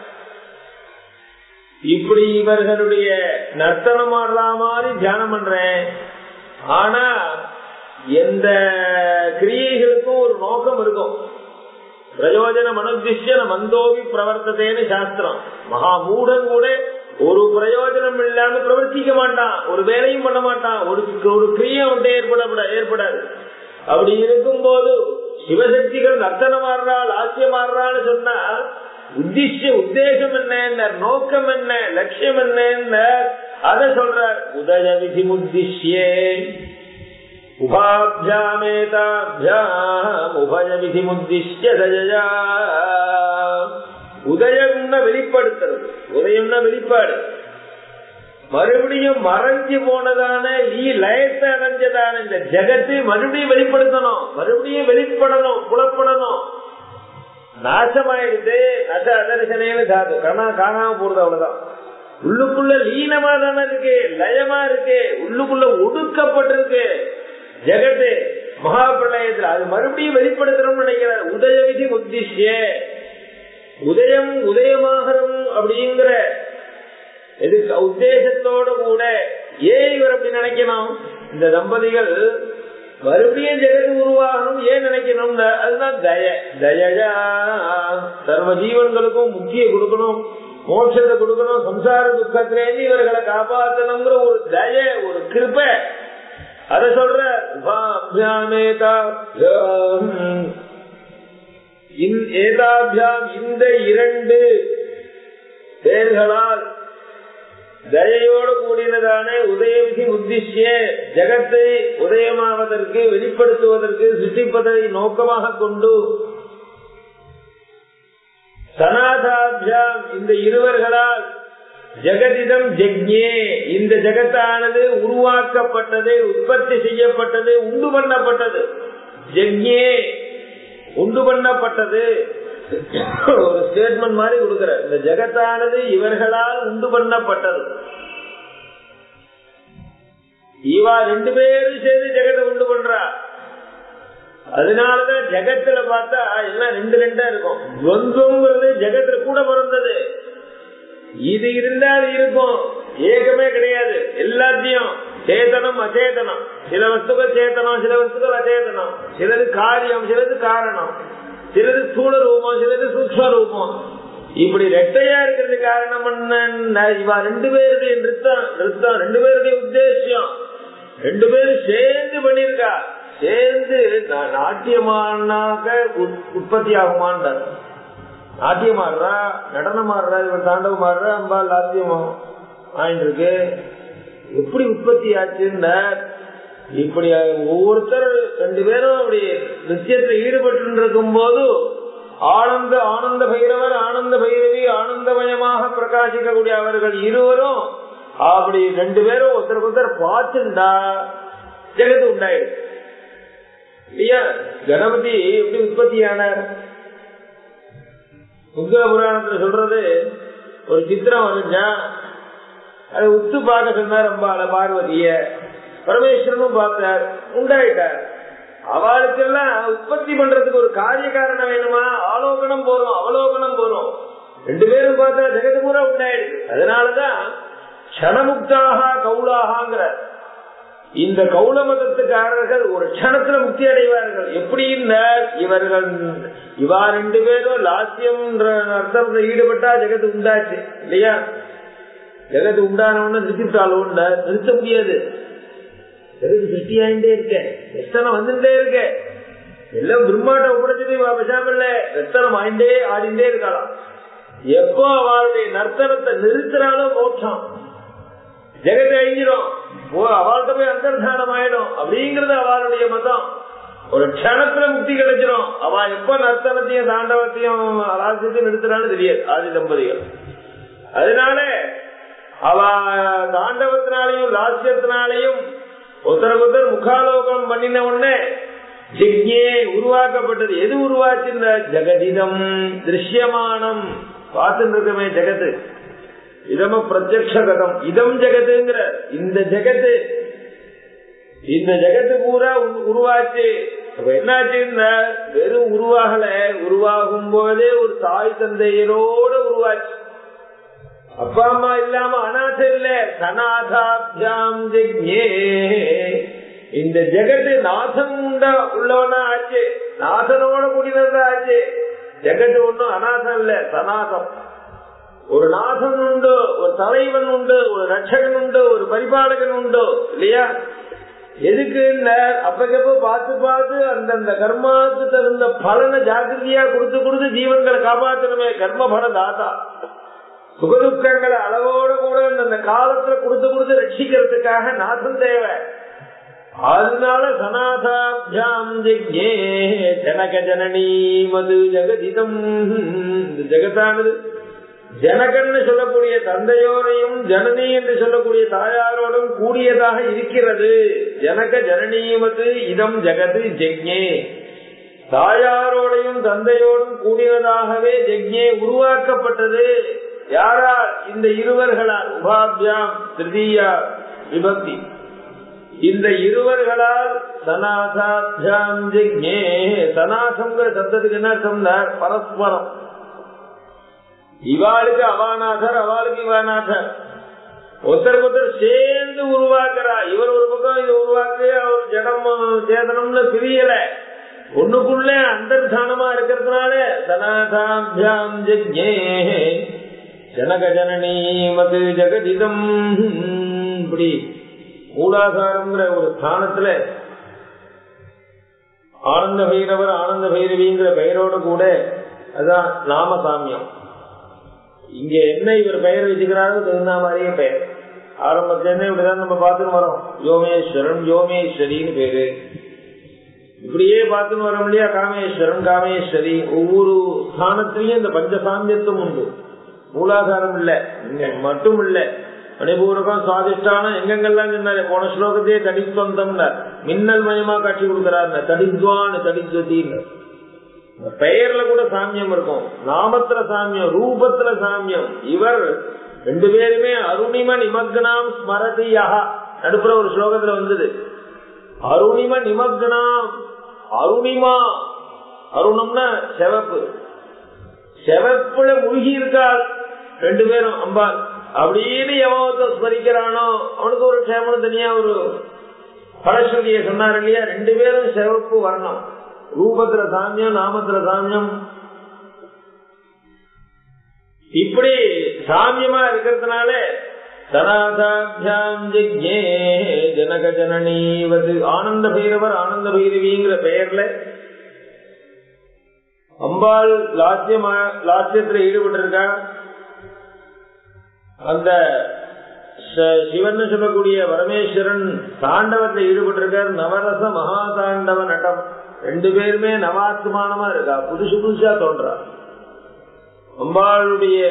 இப்படி இவர்களுடைய நர்த்தனம் ஆடுற மாதிரி தியானம் பண்றேன் ஆனா எந்த கிரியைகளுக்கும் ஒரு நோக்கம் இருக்கும் பிரயோஜன மனதிஷ்யன மந்தோபி பிரவர்த்ததேன்னு சாஸ்திரம் மகா மூடன் கூட ஒரு பிரயோஜனம் இல்லாம பிரவர்த்திக்க மாட்டான் ஒரு வேலையும் பண்ண மாட்டான் ஒரு ஒரு கிரியை அவன்கிட்ட ஏற்பட ஏற்படாது அப்படி இருக்கும்போது சிவசக்திகள் நர்த்தனம் ஆடுறாள் ஆசியம் ஆடுறான்னு சொன்னா உத்திஷ்ய உத்தேசம் என்ன நோக்கம் என்ன லட்சியம் என்ன அத சொல்றார் உதய விதி முத்திஷ்யே உபாபியாமேதாபியாம் உபய விதி முத்திஷ்ய தஜயா உதயம்னா வெளிப்படுத்துறது உதயம்னா வெளிப்பாடு மறுபடியும் மறைஞ்சு போனதான ஈ லயத்தை அடைஞ்சதான இந்த ஜெகத்தை மறுபடியும் வெளிப்படுத்தணும் மறுபடியும் வெளிப்படணும் புலப்படணும் நாசமாயிடுது நச அதர்சனேன்னு சாது கணா காணாம போறது அவ்வளவுதான் உள்ளுக்குள்ள லீனமா தானே இருக்கு லயமா இருக்கு உள்ளுக்குள்ள ஒடுக்கப்பட்டிருக்கு ஜெகத்து மகாபிரளயத்துல அது மறுபடியும் வெளிப்படுத்தணும்னு நினைக்கிறார் உதய விதி உத்திஷ்ய உதயம் உதயமாகணும் அப்படிங்கிற எதுக்கு உத்தேசத்தோட கூட ஏன் இவர் அப்படி நினைக்கணும் இந்த தம்பதிகள் மறுபடியும் ஜெகத்து உருவாகணும் ஏன் நினைக்கணும் அதுதான் தய தயஜா சர்வ ஜீவன்களுக்கும் முக்கிய கொடுக்கணும் மோட்சத்தை கொடுக்கணும் சம்சார துக்கத்திலேருந்து இவர்களை காப்பாற்றணுங்கிற ஒரு தய ஒரு கிருப்ப அத சொல்ற ஏதாபியாம் இந்த இரண்டு பேர்களால் தயையோடு கூடினதான உதயவிதி உத்திஷ்ய ஜகத்தை உதயமாவதற்கு வெளிப்படுத்துவதற்கு சிருஷ்டிப்பதை நோக்கமாக கொண்டு சனாதாபியாம் இந்த இருவர்களால் ஜெகதிதம் ஜெக்ஞே இந்த ஜெகத்தானது உருவாக்கப்பட்டது உற்பத்தி செய்யப்பட்டது உண்டு பண்ணப்பட்டது ஜெக்ஞே உண்டு பண்ணப்பட்டது ஒரு ஸ்டேட்மெண்ட் மாதிரி கொடுக்கிற இந்த ஜெகத்தானது இவர்களால் உண்டு பண்ணப்பட்டது இவா ரெண்டு பேரும் சேர்ந்து ஜெகத்தை உண்டு பண்றா அதனாலதான் ஜெகத்துல பார்த்தா எல்லாம் ரெண்டு ரெண்டா இருக்கும் துவந்தங்கிறது ஜெகத்துல கூட பிறந்தது இது இருந்தா அது இருக்கும் ஏகமே கிடையாது எல்லாத்தையும் சேதனம் அச்சேதனம் சில வஸ்துக்கள் சேத்தனம் சில வஸ்துக்கள் அச்சேதனம் சிலது காரியம் சிலது காரணம் சிலது ஸ்தூல ரூபம் சிலது சூக்ம ரூபம் இப்படி ரெட்டையா இருக்கிறது காரணம் என்ன இவா ரெண்டு பேருடைய நிறுத்தம் நிறுத்தம் ரெண்டு பேருடைய உத்தேசம் ரெண்டு பேரும் சேர்ந்து பண்ணிருக்கா சேர்ந்து நாட்டியமானாக்க உற்பத்தி ஆகுமான்றார் நாட்டியம் ஆடுறா நடனம் ஆடுறா இவர் தாண்டவம் ஆடுறா அம்பா லாத்தியம் ஆயிருக்கு எப்படி உற்பத்தி ஆச்சுன்னா இப்படி ஒவ்வொருத்தர் ரெண்டு பேரும் அப்படி நிச்சயத்துல ஈடுபட்டு இருக்கும் போது ஆனந்த ஆனந்த பைரவர் ஆனந்த பைரவி ஆனந்தமயமாக பிரகாசிக்கக்கூடிய அவர்கள் இருவரும் அப்படி ரெண்டு பேரும் ஒருத்தருக்கு ஒருத்தர் பார்த்துண்டா ஜெகத்து உண்டாயிடுச்சு இல்லையா கணபதி எப்படி உற்பத்தி ஆனார் உத்தர புராணத்துல சொல்றது ஒரு சித்திரம் வரைஞ்சா அதை உத்து பார்க்க சொன்னார் அம்பாள பார்வதிய பரமேஸ்வரனும் பார்த்தார் உண்டாயிட்டார் அவளுக்கெல்லாம் உற்பத்தி பண்றதுக்கு ஒரு காரிய காரணம் வேணுமா ஆலோகனம் போறோம் அவலோகனம் போறோம் ரெண்டு பேரும் பார்த்தா ஜெகது பூரா உண்டாயிடுது அதனாலதான் க்ஷணமுக்தாக கௌலாகாங்கிற இந்த கௌல மதத்துக்காரர்கள் ஒரு க்ஷணத்துல முக்தி அடைவார்கள் எப்படின்னா இவர்கள் இவா ரெண்டு பேரும் லாசியம் அர்த்தம் ஈடுபட்டா ஜெகத்து உண்டாச்சு இல்லையா ஜெகத்து உண்டானவன நிறுத்திட்டாலும் நிறுத்த முடியாது ஜெகத்து சிருஷ்டி ஆயிட்டே இருக்க எத்தனை வந்துட்டே இருக்க எல்லாம் பிரம்மாட்ட ஒப்படைச்சது பேசாமல்ல எத்தனம் ஆயிண்டே ஆடிண்டே இருக்கலாம் எப்போ அவளுடைய நர்த்தனத்தை நிறுத்தினாலோ மோட்சம் ஜெகத்தை அழிஞ்சிடும் அவள்கிட்ட போய் அந்தர்தானம் ஆயிடும் அப்படிங்கறது அவளுடைய மதம் ஒரு க்ஷணத்துல முக்தி கிடைச்சிடும் அவ எப்ப நர்த்தனத்தையும் தாண்டவத்தையும் ராசியத்தையும் நிறுத்தினாலும் தெரியாது ஆதி தம்பதிகள் அதனால அவ தாண்டவத்தினாலையும் லாசியத்தினாலையும் ஒருத்தருக்கு ஒருத்தர் முகாலோகம் பண்ணின உடனே ஜிக்ஞே உருவாக்கப்பட்டது எது உருவாச்சு இந்த ஜெகதிதம் திருஷ்யமானம் பார்த்துட்டு இருக்கமே ஜெகத்து இதம பிரத்யக்ஷகதம் இதம் ஜெகத்துங்கிற இந்த ஜெகத்து இந்த ஜெகத்து பூரா உருவாச்சு அப்ப என்னாச்சுன்னா வெறும் உருவாகல உருவாகும் போதே ஒரு தாய் தந்தையரோட உருவாச்சு அப்பா அம்மா இல்லாம அநாத இல்ல சனாதாபியாம் ஜெக்ஞே இந்த ஜெகத்து நாசம் உண்டா உள்ளவனா ஆச்சு நாசனோட கூடினதா ஆச்சு ஜெகத்து ஒண்ணும் அநாசம் இல்ல சனாதம் ஒரு நாசன் உண்டு ஒரு தலைவன் உண்டு ஒரு ரட்சகன் உண்டு ஒரு பரிபாலகன் உண்டு இல்லையா எதுக்கு அப்பக்கப்ப பார்த்து பார்த்து அந்தந்த கர்மாவுக்கு தகுந்த பலனை ஜாக்கிரதையா கொடுத்து கொடுத்து ஜீவன்களை காப்பாற்றணுமே கர்ம பல தாத்தா சுகதுக்கங்களை அளவோட கூட அந்த காலத்துல கொடுத்து கொடுத்து ரட்சிக்கிறதுக்காக நாசம் தேவை அதனால சனாதாபியாம் ஜெக்ஞே ஜனக ஜனனி மது ஜெகதிதம் இந்த ஜெகத்தானது ஜனகன்னு சொல்லக்கூடிய தந்தையோரையும் ஜனனி என்று சொல்லக்கூடிய தாயாரோடும் கூடியதாக இருக்கிறது ஜனக ஜனனீமது இதம் ஜெகது ஜெக்ஞே தாயாரோடையும் தந்தையோடும் கூடியதாகவே ஜெக்ஞே உருவாக்கப்பட்டது யாரால் இந்த இருவர்களால் உபாபியாம் திருதியா விபக்தி இந்த இருவர்களால் சனாசாபியாம் ஜெக்ஞே சனாசங்கிற சப்தத்துக்கு என்ன அர்த்தம்னா பரஸ்பரம் இவாளுக்கு அவாநாதர் அவளுக்கு இவாநாதர் ஒருத்தருக்கு ஒருத்தர் சேர்ந்து உருவாக்குறா இவர் ஒரு பக்கம் இது உருவாக்கு அவர் ஜடம் சேதனம்னு பிரியல ஒண்ணுக்குள்ளே அந்தர்தானமா இருக்கிறதுனால சனாதாபியாம் ஜெக்ஞே ஜனக ஜனனி மது ஜெகதிதம் இப்படி மூலாதாரம்ங்கிற ஒரு ஸ்தானத்துல ஆனந்த பைரவர் ஆனந்த பைரவிங்கிற பெயரோடு கூட அதான் நாமசாமியம் இங்க என்ன இவர் பெயர் வச்சுக்கிறாரோ தகுந்த மாதிரியே பெயர் ஆரம்பத்துல இப்படிதான் நம்ம பார்த்துன்னு வரோம் யோமேஸ்வரன் யோமேஸ்வரின்னு பேரு இப்படியே பார்த்துன்னு வரோம் இல்லையா காமேஸ்வரன் காமேஸ்வரி ஒவ்வொரு ஸ்தானத்திலையும் இந்த பஞ்சசாமியத்துவம் உண்டு மூலாதாரம் இல்ல இங்க மட்டும் இல்ல மணிபூரகம் சுவாதிஷ்டானம் எங்கெங்கெல்லாம் சொன்னாரு போன ஸ்லோகத்தையே தடித்வந்தம்னா மின்னல் மயமா காட்சி கொடுக்கிறார் தடித்வான் தடித்வத்தின்னு பெயர்ல கூட சாமியம் இருக்கும் நாமத்துல சாமியம் ரூபத்துல சாமியம் இவர் ரெண்டு பேருமே அருணிம நிமக்னாம் ஸ்மரதியா நடுப்புற ஒரு ஸ்லோகத்துல வந்தது அருணிம நிமக்னாம் அருணிமா அருணம்னா செவப்பு செவப்புல மூழ்கி இருக்கார் ரெண்டு பேரும் அம்பாள் அப்படின்னு எவத்த ஸ்மரிக்கிறானோ அவனுக்கு ஒரு க்ஷேமம் தனியா ஒரு பலஸ்ருதிய சொன்னார் இல்லையா ரெண்டு பேரும் சிவப்பு வரணும் ரூபத்துல சாமியம் நாமத்துல சாமியம் இப்படி சாமியமா இருக்கிறதுனால சனாதாபியாம் ஜெக்ஞே ஜனக ஜனனீவது ஆனந்த பைரவர் ஆனந்த பைரவிங்கிற பெயர்ல அம்பாள் லாட்சியமா லாட்சியத்துல ஈடுபட்டிருக்கா அந்த சிவன் சொல்லக்கூடிய பரமேஸ்வரன் தாண்டவத்தில் ஈடுபட்டிருக்கார் நவரச மகா தாண்டவ நட்டம் ரெண்டு பேருமே நவாத்மானமா இருக்கா புதுசு புதுசா தோன்றா அம்பாளுடைய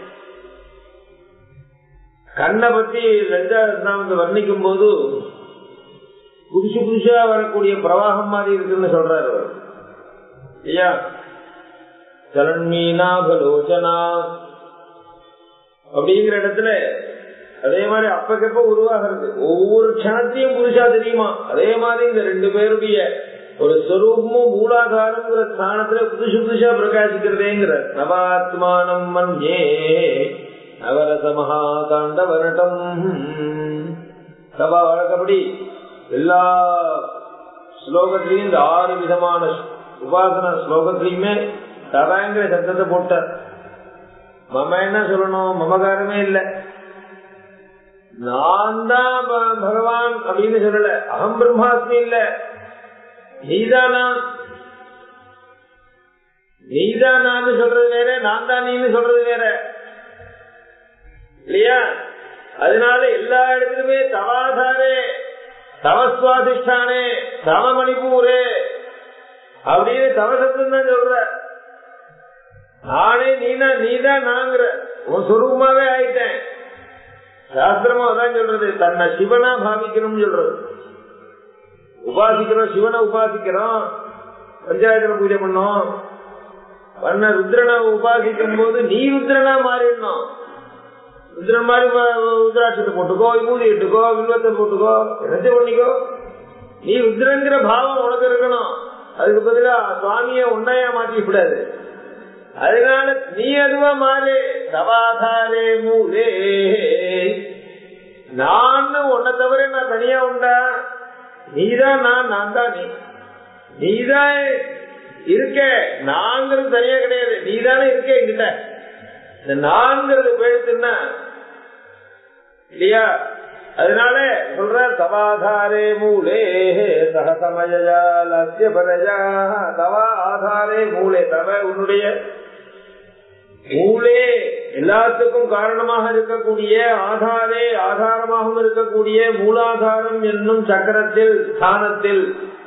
கண்ணை பத்தி லலிதாரத்னாமத்தை வர்ணிக்கும் போது புதுசு புதுசா வரக்கூடிய பிரவாகம் மாதிரி இருக்குன்னு சொல்றாரு அவர் ஐயா சலன்மீனாபலோச்சனா அப்படிங்கிற இடத்துல அதே மாதிரி அப்பக்கப்ப உருவாகிறது ஒவ்வொரு க்ஷணத்தையும் புதுசா தெரியுமா அதே மாதிரி இந்த ரெண்டு பேருடைய ஒரு ஸ்வரூபமும் மூலாதாரங்கிற ஸ்தானத்துல புதுசு புதுசா பிரகாசிக்கிறதேங்கிற நவாத்மானம் மன்யே நவரச மகா தாண்டவனட்டம் சபா வழக்கப்படி எல்லா ஸ்லோகத்திலையும் இந்த ஆறு விதமான உபாசன ஸ்லோகத்திலையுமே தவாங்கிற சப்தத்தை போட்டார் மம என்ன சொல்லணும் மமகாரமே இல்லை நான் தான் பகவான் அப்படின்னு சொல்லல அகம் பிரம்மாஸ்மி இல்ல நீதான் நான் நீதான் நான் சொல்றது வேற நான் தான் நீன்னு சொல்றது வேற இல்லையா அதனால எல்லா இடத்துலயுமே தவாதாரே தவஸ்வாதிஷ்டானே தவ மணிப்பூரே அப்படின்னு தவசத்தம் தான் சொல்ற நானே நீனா நீதான் நாங்கிற உன் சொரூபமாவே ஆயிட்டேன் சாஸ்திரமா அதான் சொல்றது தன்னை சிவனா பாவிக்கணும்னு சொல்றது உபாசிக்கிறோம் சிவனை உபாசிக்கிறோம் பஞ்சாயத்துல பூஜை பண்ணோம் பண்ண ருத்ரனை உபாசிக்கும் போது நீ ருத்ரனா மாறிடணும் ருத்ரன் மாதிரி ருத்ராட்சத்தை போட்டுக்கோ விபூதி இட்டுக்கோ வில்வத்தை போட்டுக்கோ என்னத்தை பண்ணிக்கோ நீ ருத்ரங்கிற பாவம் உனக்கு இருக்கணும் அதுக்கு பதிலா சுவாமிய உன்னையா மாற்றி விடாது அதனால நீ அதுவா மாறு தவாதாரே மூலே நான் உன்னை தவிர நான் தனியா உண்டா நீதான் நான் நான் தான் நீ நீதான் இருக்க நாங்கிறது தனியா கிடையாது நீதானே இருக்க என்கிட்ட இந்த நான்கிறது போயிடுச்சுன்னா இல்லையா அதனால சொல்ற தவாதாரே மூலே சகசமயா லட்சிய பரஜா தவா ஆதாரே மூலே தவ உன்னுடைய மூலே எல்லாத்துக்கும் காரணமாக இருக்கக்கூடிய ஆதாரே ஆதாரமாகவும் இருக்கக்கூடிய மூலாதாரம் என்னும் சக்கரத்தில் ஸ்தானத்தில்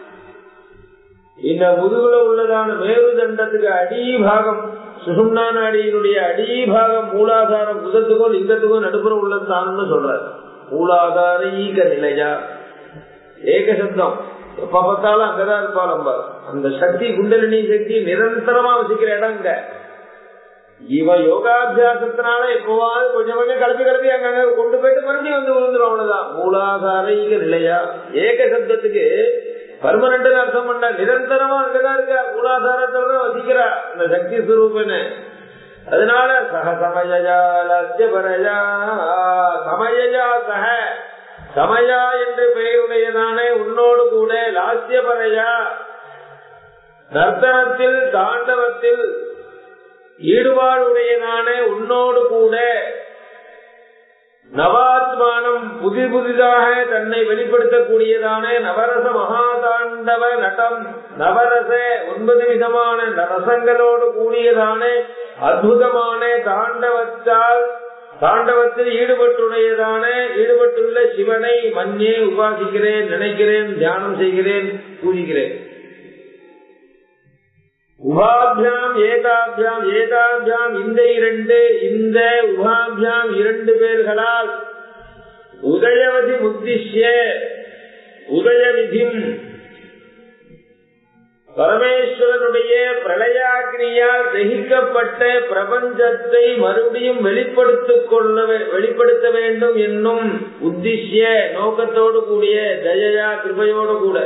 இந்த முதுகுல உள்ளதான மேருதண்டத்துக்கு அடிபாகம் சுசும்னா நாடியினுடைய அடிபாகம் மூலாதாரம் புதத்துக்கும் லிங்கத்துக்கும் நடுப்புற உள்ள ஸ்தானம்னு சொல்றாரு மூலாதார ஈக நிலையா ஏக சப்தம் எப்ப பார்த்தாலும் அங்கதான் இருப்பாள் நம்ம அந்த சக்தி குண்டலினி சக்தி நிரந்தரமா வசிக்கிற இடம் இங்க இவன் யோகாபியாசத்தினால எப்பவாவது கொஞ்சம் கொஞ்சம் கலப்பி கலப்பி அங்கங்க கொண்டு போயிட்டு மறுபடியும் வந்து விழுந்துரும் அவ்வளவுதான் மூலாதார ஈக நிலையா ஏக சப்தத்துக்கு பர்மனண்ட் அர்த்தம் பண்ண நிரந்தரமா அங்கதான் இருக்கா மூலாதாரத்தோட வசிக்கிறா இந்த சக்தி சுரூபன்னு அதனால சக சமயா லட்சிய பரஜா சமயா சக சமயா என்று பெயருடையதானே உன்னோடு கூட லாஸ்ய பரையா நர்த்தனத்தில் தாண்டவத்தில் ஈடுபாடுடையதானே உன்னோடு கூட நவாத்மானம் புதி புதிதாக தன்னை வெளிப்படுத்தக்கூடியதான நவரச மகாதாண்டவ நடம் நவரச ஒன்பது விதமான ரசங்களோடு கூடியதான அற்புதமான தாண்டவத்தால் தாண்டவத்தில் ஈடுபட்டுடையதான ஈடுபட்டுள்ள சிவனை மண்ணே உபாசிக்கிறேன் நினைக்கிறேன் தியானம் செய்கிறேன் பூஜிக்கிறேன் உபாபியாம் ஏதாபியாம் ஏதாபியாம் இந்த இரண்டு இந்த உபாபியாம் இரண்டு பேர்களால் உதயவதி முத்திஷ்ய உதயவிதிம் பரமேஸ்வரனுடைய பிரளயாக்னியால் தகிக்கப்பட்ட பிரபஞ்சத்தை மறுபடியும் வெளிப்படுத்திக் கொள்ள வெளிப்படுத்த வேண்டும் என்னும் உத்திஷ்ய நோக்கத்தோடு கூடிய தயயா கிருபையோடு கூட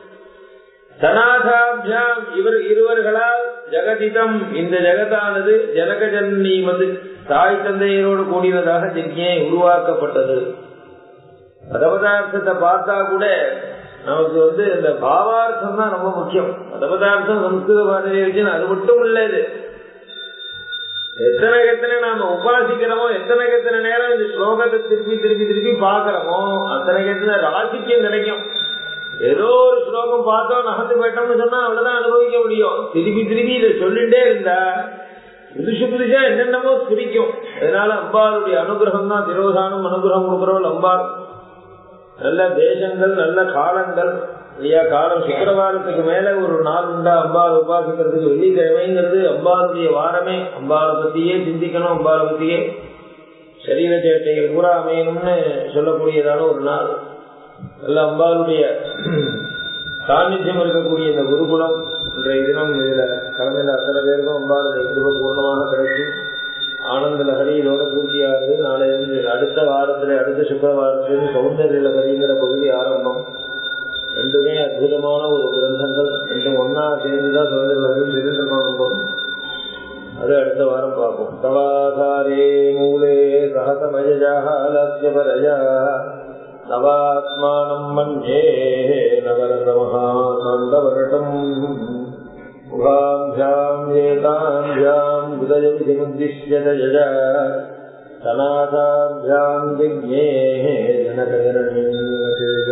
சனாதாபியாம் இவர் இருவர்களால் ஜெகதிதம் இந்த ஜெகதானது ஜனகஜன்மது தாய் தந்தையரோடு கூடியதாக ஜெக்ஞே உருவாக்கப்பட்டது பதபதார்த்தத்தை பார்த்தா கூட நமக்கு வந்து இந்த பாவார்த்தம் தான் ரொம்ப முக்கியம் பதபதார்த்தம் சம்ஸ்கிருத பாதையை வச்சு அது மட்டும் இல்ல இது எத்தனை எத்தனை நாம உபாசிக்கிறோமோ எத்தனை எத்தனை நேரம் இந்த ஸ்லோகத்தை திருப்பி திருப்பி திருப்பி பாக்குறோமோ அத்தனை எத்தனை ராசிக்கும் கிடைக்கும் ஏதோ ஒரு ஸ்லோகம் பார்த்தோம் நகர்ந்து போயிட்டோம்னு சொன்னா அவ்வளவுதான் அனுபவிக்க முடியும் திருப்பி திருப்பி இதை சொல்லிட்டே இருந்தா புதுசு புதுசா என்னென்னமோ துடிக்கும் அதனால அம்பாளுடைய அனுகிரகம் தான் திரோதானம் அனுகிரகம் கொடுக்குறவள் அம்பாள் நல்ல தேசங்கள் நல்ல காலங்கள் இல்லையா காலம் சுக்கரவாரத்துக்கு மேல ஒரு நாள் உண்டா அம்பாள் உபாசிக்கிறதுக்கு வெள்ளிக்கிழமைங்கிறது அம்பாளுடைய வாரமே அம்பாளை பத்தியே சிந்திக்கணும் அம்பாளை பத்தியே சரீர சேட்டைகள் பூரா அமையணும்னு சொல்லக்கூடியதான ஒரு நாள் நல்ல அம்பாளுடைய சாநித்தியம் இருக்கக்கூடிய இந்த குருகுலம் இன்றைய தினம் இதுல கலந்துள்ள அத்தனை பேருக்கும் அம்பாளுடைய पुष्टवाधारे मूले सहतमयजालस्य परया नवात्मानम् मन्ये नवरतमहानन्दवर्षम् उभाभ्याम् एताभ्याम् हृदयविधिमुद्दिश्य जया सनाथाभ्याम् जिज्ञेः जनकरणीयतेज